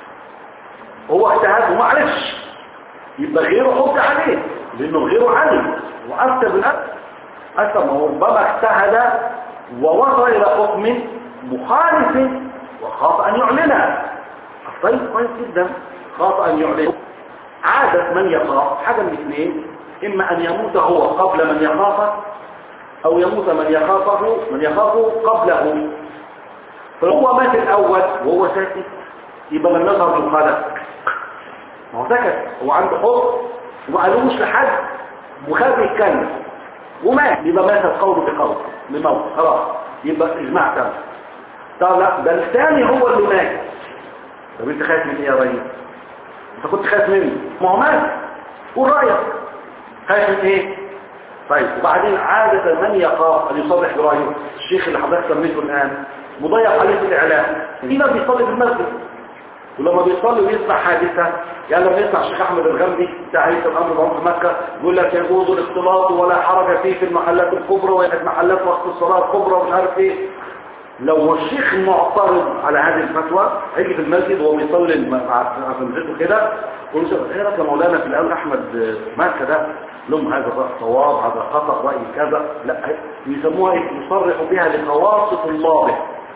هو اجتهد وما عرفش يبقى غيره حج عليه لانه غيره علم وافتى بالأب أفتى ما هو ربما اجتهد ووصل الى حكم مخالف وخاف ان يعلنها طيب كويس جدا خاف ان يعلنه عادة من يخاف حاجة من اثنين اما ان يموت هو قبل من يخافه او يموت من يخافه من يخافه قبله فهو مات الاول وهو ساكت يبقى لم يظهر مخالفه ما هو سكت هو عنده حر وما قالوش لحد وخاف يتكلم ومات يبقى مات القول بقول بموت خلاص يبقى اجماع تام طب لا ده الثاني هو اللي مات طب انت خايف من ايه يا ريس انت كنت خايف مني ما هو مات قول رايك خايف من ايه طيب وبعدين عادة من يخاف ان يصلح برايه الشيخ اللي حضرتك سميته الان مضيق عليه في الاعلام فينا بيصلي في المسجد ولما بيصلي ويسمع حادثة يعني لما يسمع الشيخ احمد الغمدي بتاع هيئة الامر بعمر في مكة يقول لك يجوز الاختلاط ولا حرج فيه في المحلات الكبرى ويحد محلات وقت الصلاة الكبرى ومش عارف ايه لو الشيخ معترض على هذه الفتوى هيجي في المسجد وهو بيصلي مع مسجده كده يقول له ايه رايك يا مولانا في الامر احمد مكة ده لهم هذا الرأي صواب هذا خطأ رأي كذا لا يسموها ايه يصرح بها لخواص طلابه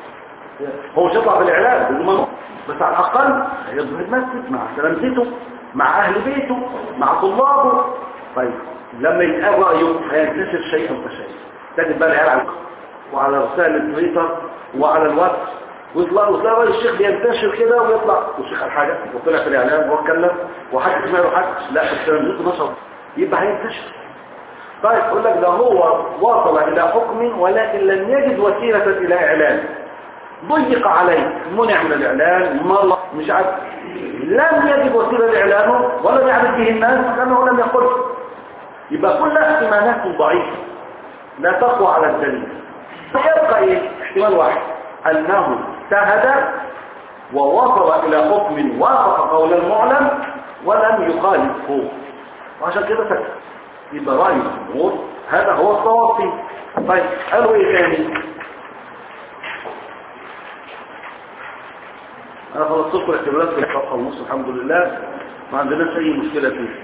هو مش يطلع في الاعلام بس على الاقل يظهر المسجد مع سلامته مع اهل بيته مع طلابه طيب لما يتقال رايه هينتشر شيئا فشيئا تجد بقى العيال على وعلى رسائل التويتر وعلى الواتس ويطلع وتلاقي راي الشيخ بينتشر كده ويطلع والشيخ قال حاجه وطلع في الاعلام واتكلم وحد سمع له حد لا بس سلامته نشر يبقى هينتشر طيب يقول لك ده هو وصل الى حكم ولكن لم يجد وسيله الى اعلان ضيق عليه منع من الاعلان مرة مش عارف لم يجد وسيله لاعلانه ولم يعرف به الناس لانه لم يقل يبقى كل احتمالات ضعيفه لا تقوى على الدليل فيبقى ايه احتمال واحد انه اجتهد ووصل الى حكم وافق قول المعلم ولم يخالفه وعشان كده سكت يبقى رأي الجمهور هذا هو الصواب فيه طيب قالوا ايه تاني انا خلصت لكم الاعتبارات في الصفحه ونص الحمد لله ما عندناش اي مشكله فيه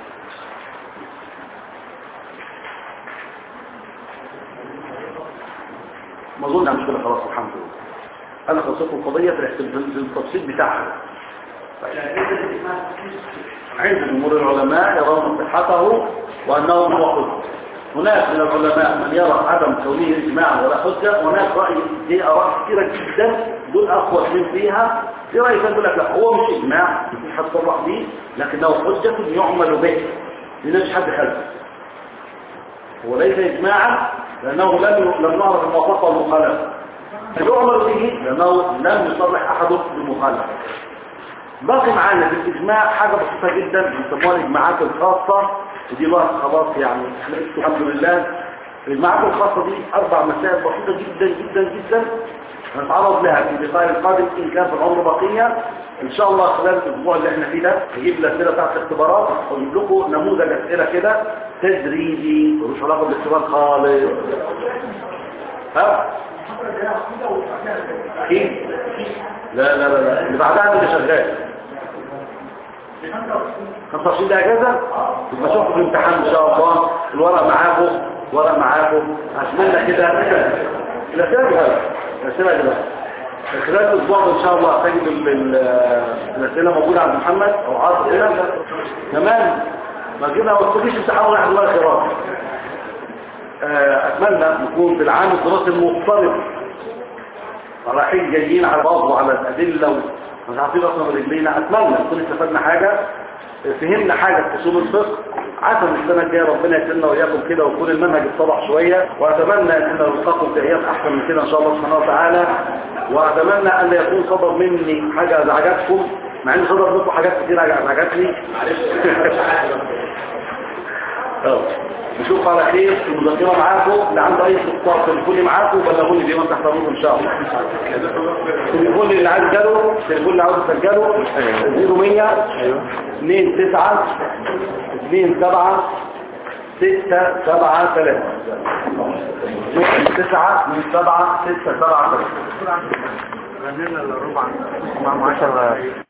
ما اظن عن مشكله خلاص الحمد لله انا خلصت لكم القضيه في الاحتمال- في التفصيل بتاعها عند جمهور العلماء يرون صحته وانه هو حجه هناك من العلماء من يرى عدم كونه اجماع ولا حجه وهناك راي دي اراء كثيره جدا دول اقوى من فيها في راي ثاني يقول لك لا هو مش اجماع مش حد صرح به لكنه حجه يعمل به لنفس حد خلفه هو ليس اجماعا لانه لم لم نعرف الموافقه والمخالفه يعمل به لانه لم يصرح احد بالمخالفه باقي معانا في الاجماع حاجه بسيطه جدا بيسموها الاجماعات الخاصه ودي بقى خلاص يعني احنا الحمد لله الاجماعات الخاصه دي اربع مسائل بسيطه جدا جدا جدا هنتعرض لها في اللقاء القادم ان كان في العمر بقيه ان شاء الله خلال الاسبوع اللي احنا فيه ده نجيب الاسئله بتاعت الاختبارات ونجيب لكم نموذج اسئله كده تدريجي ملوش علاقه بالاختبار خالص ها اكيد لا لا لا لا اللي بعدها اللي شغال 25 ده اجازه يبقى شوفوا في الامتحان ان شاء الله الورق معاكم ورق معاكم هشملنا كده الاسئله جاهزه الاسئله جاهزه خلال الاسبوع ده ان شاء الله تجد ال- ال- الاسئله موجوده عند محمد او عاطف هنا كمان ما جبنا ما تقوليش امتحان واحد الله خيرات آه، اتمنى نكون في العام الدراسي المفترض رايحين جايين على بعض وعلى الأدلة ومش عارفين أصلا رجلينا أتمنى نكون استفدنا حاجة فهمنا حاجة في أصول الفقه عسى من السنة الجاية ربنا يكرمنا وإياكم كده ويكون المنهج اتضح شوية وأتمنى أن نلقاكم تحيات أحسن من كده إن شاء الله سبحانه وتعالى وأتمنى أن لا يكون صدر مني حاجة أزعجتكم مع إن صدر منكم حاجات كتير أزعجتني اه نشوف على خير المذكرة معاكم اللي عنده اي استفسار تليفوني معاكم وبلغوني بما تحتاجوه ان شاء الله تليفون اللي عايز جاله تليفون اللي عاوز تسجله 0100 2 9 2 7 6 7 3 9 من 7 6 7 3 غنينا الربع مع 10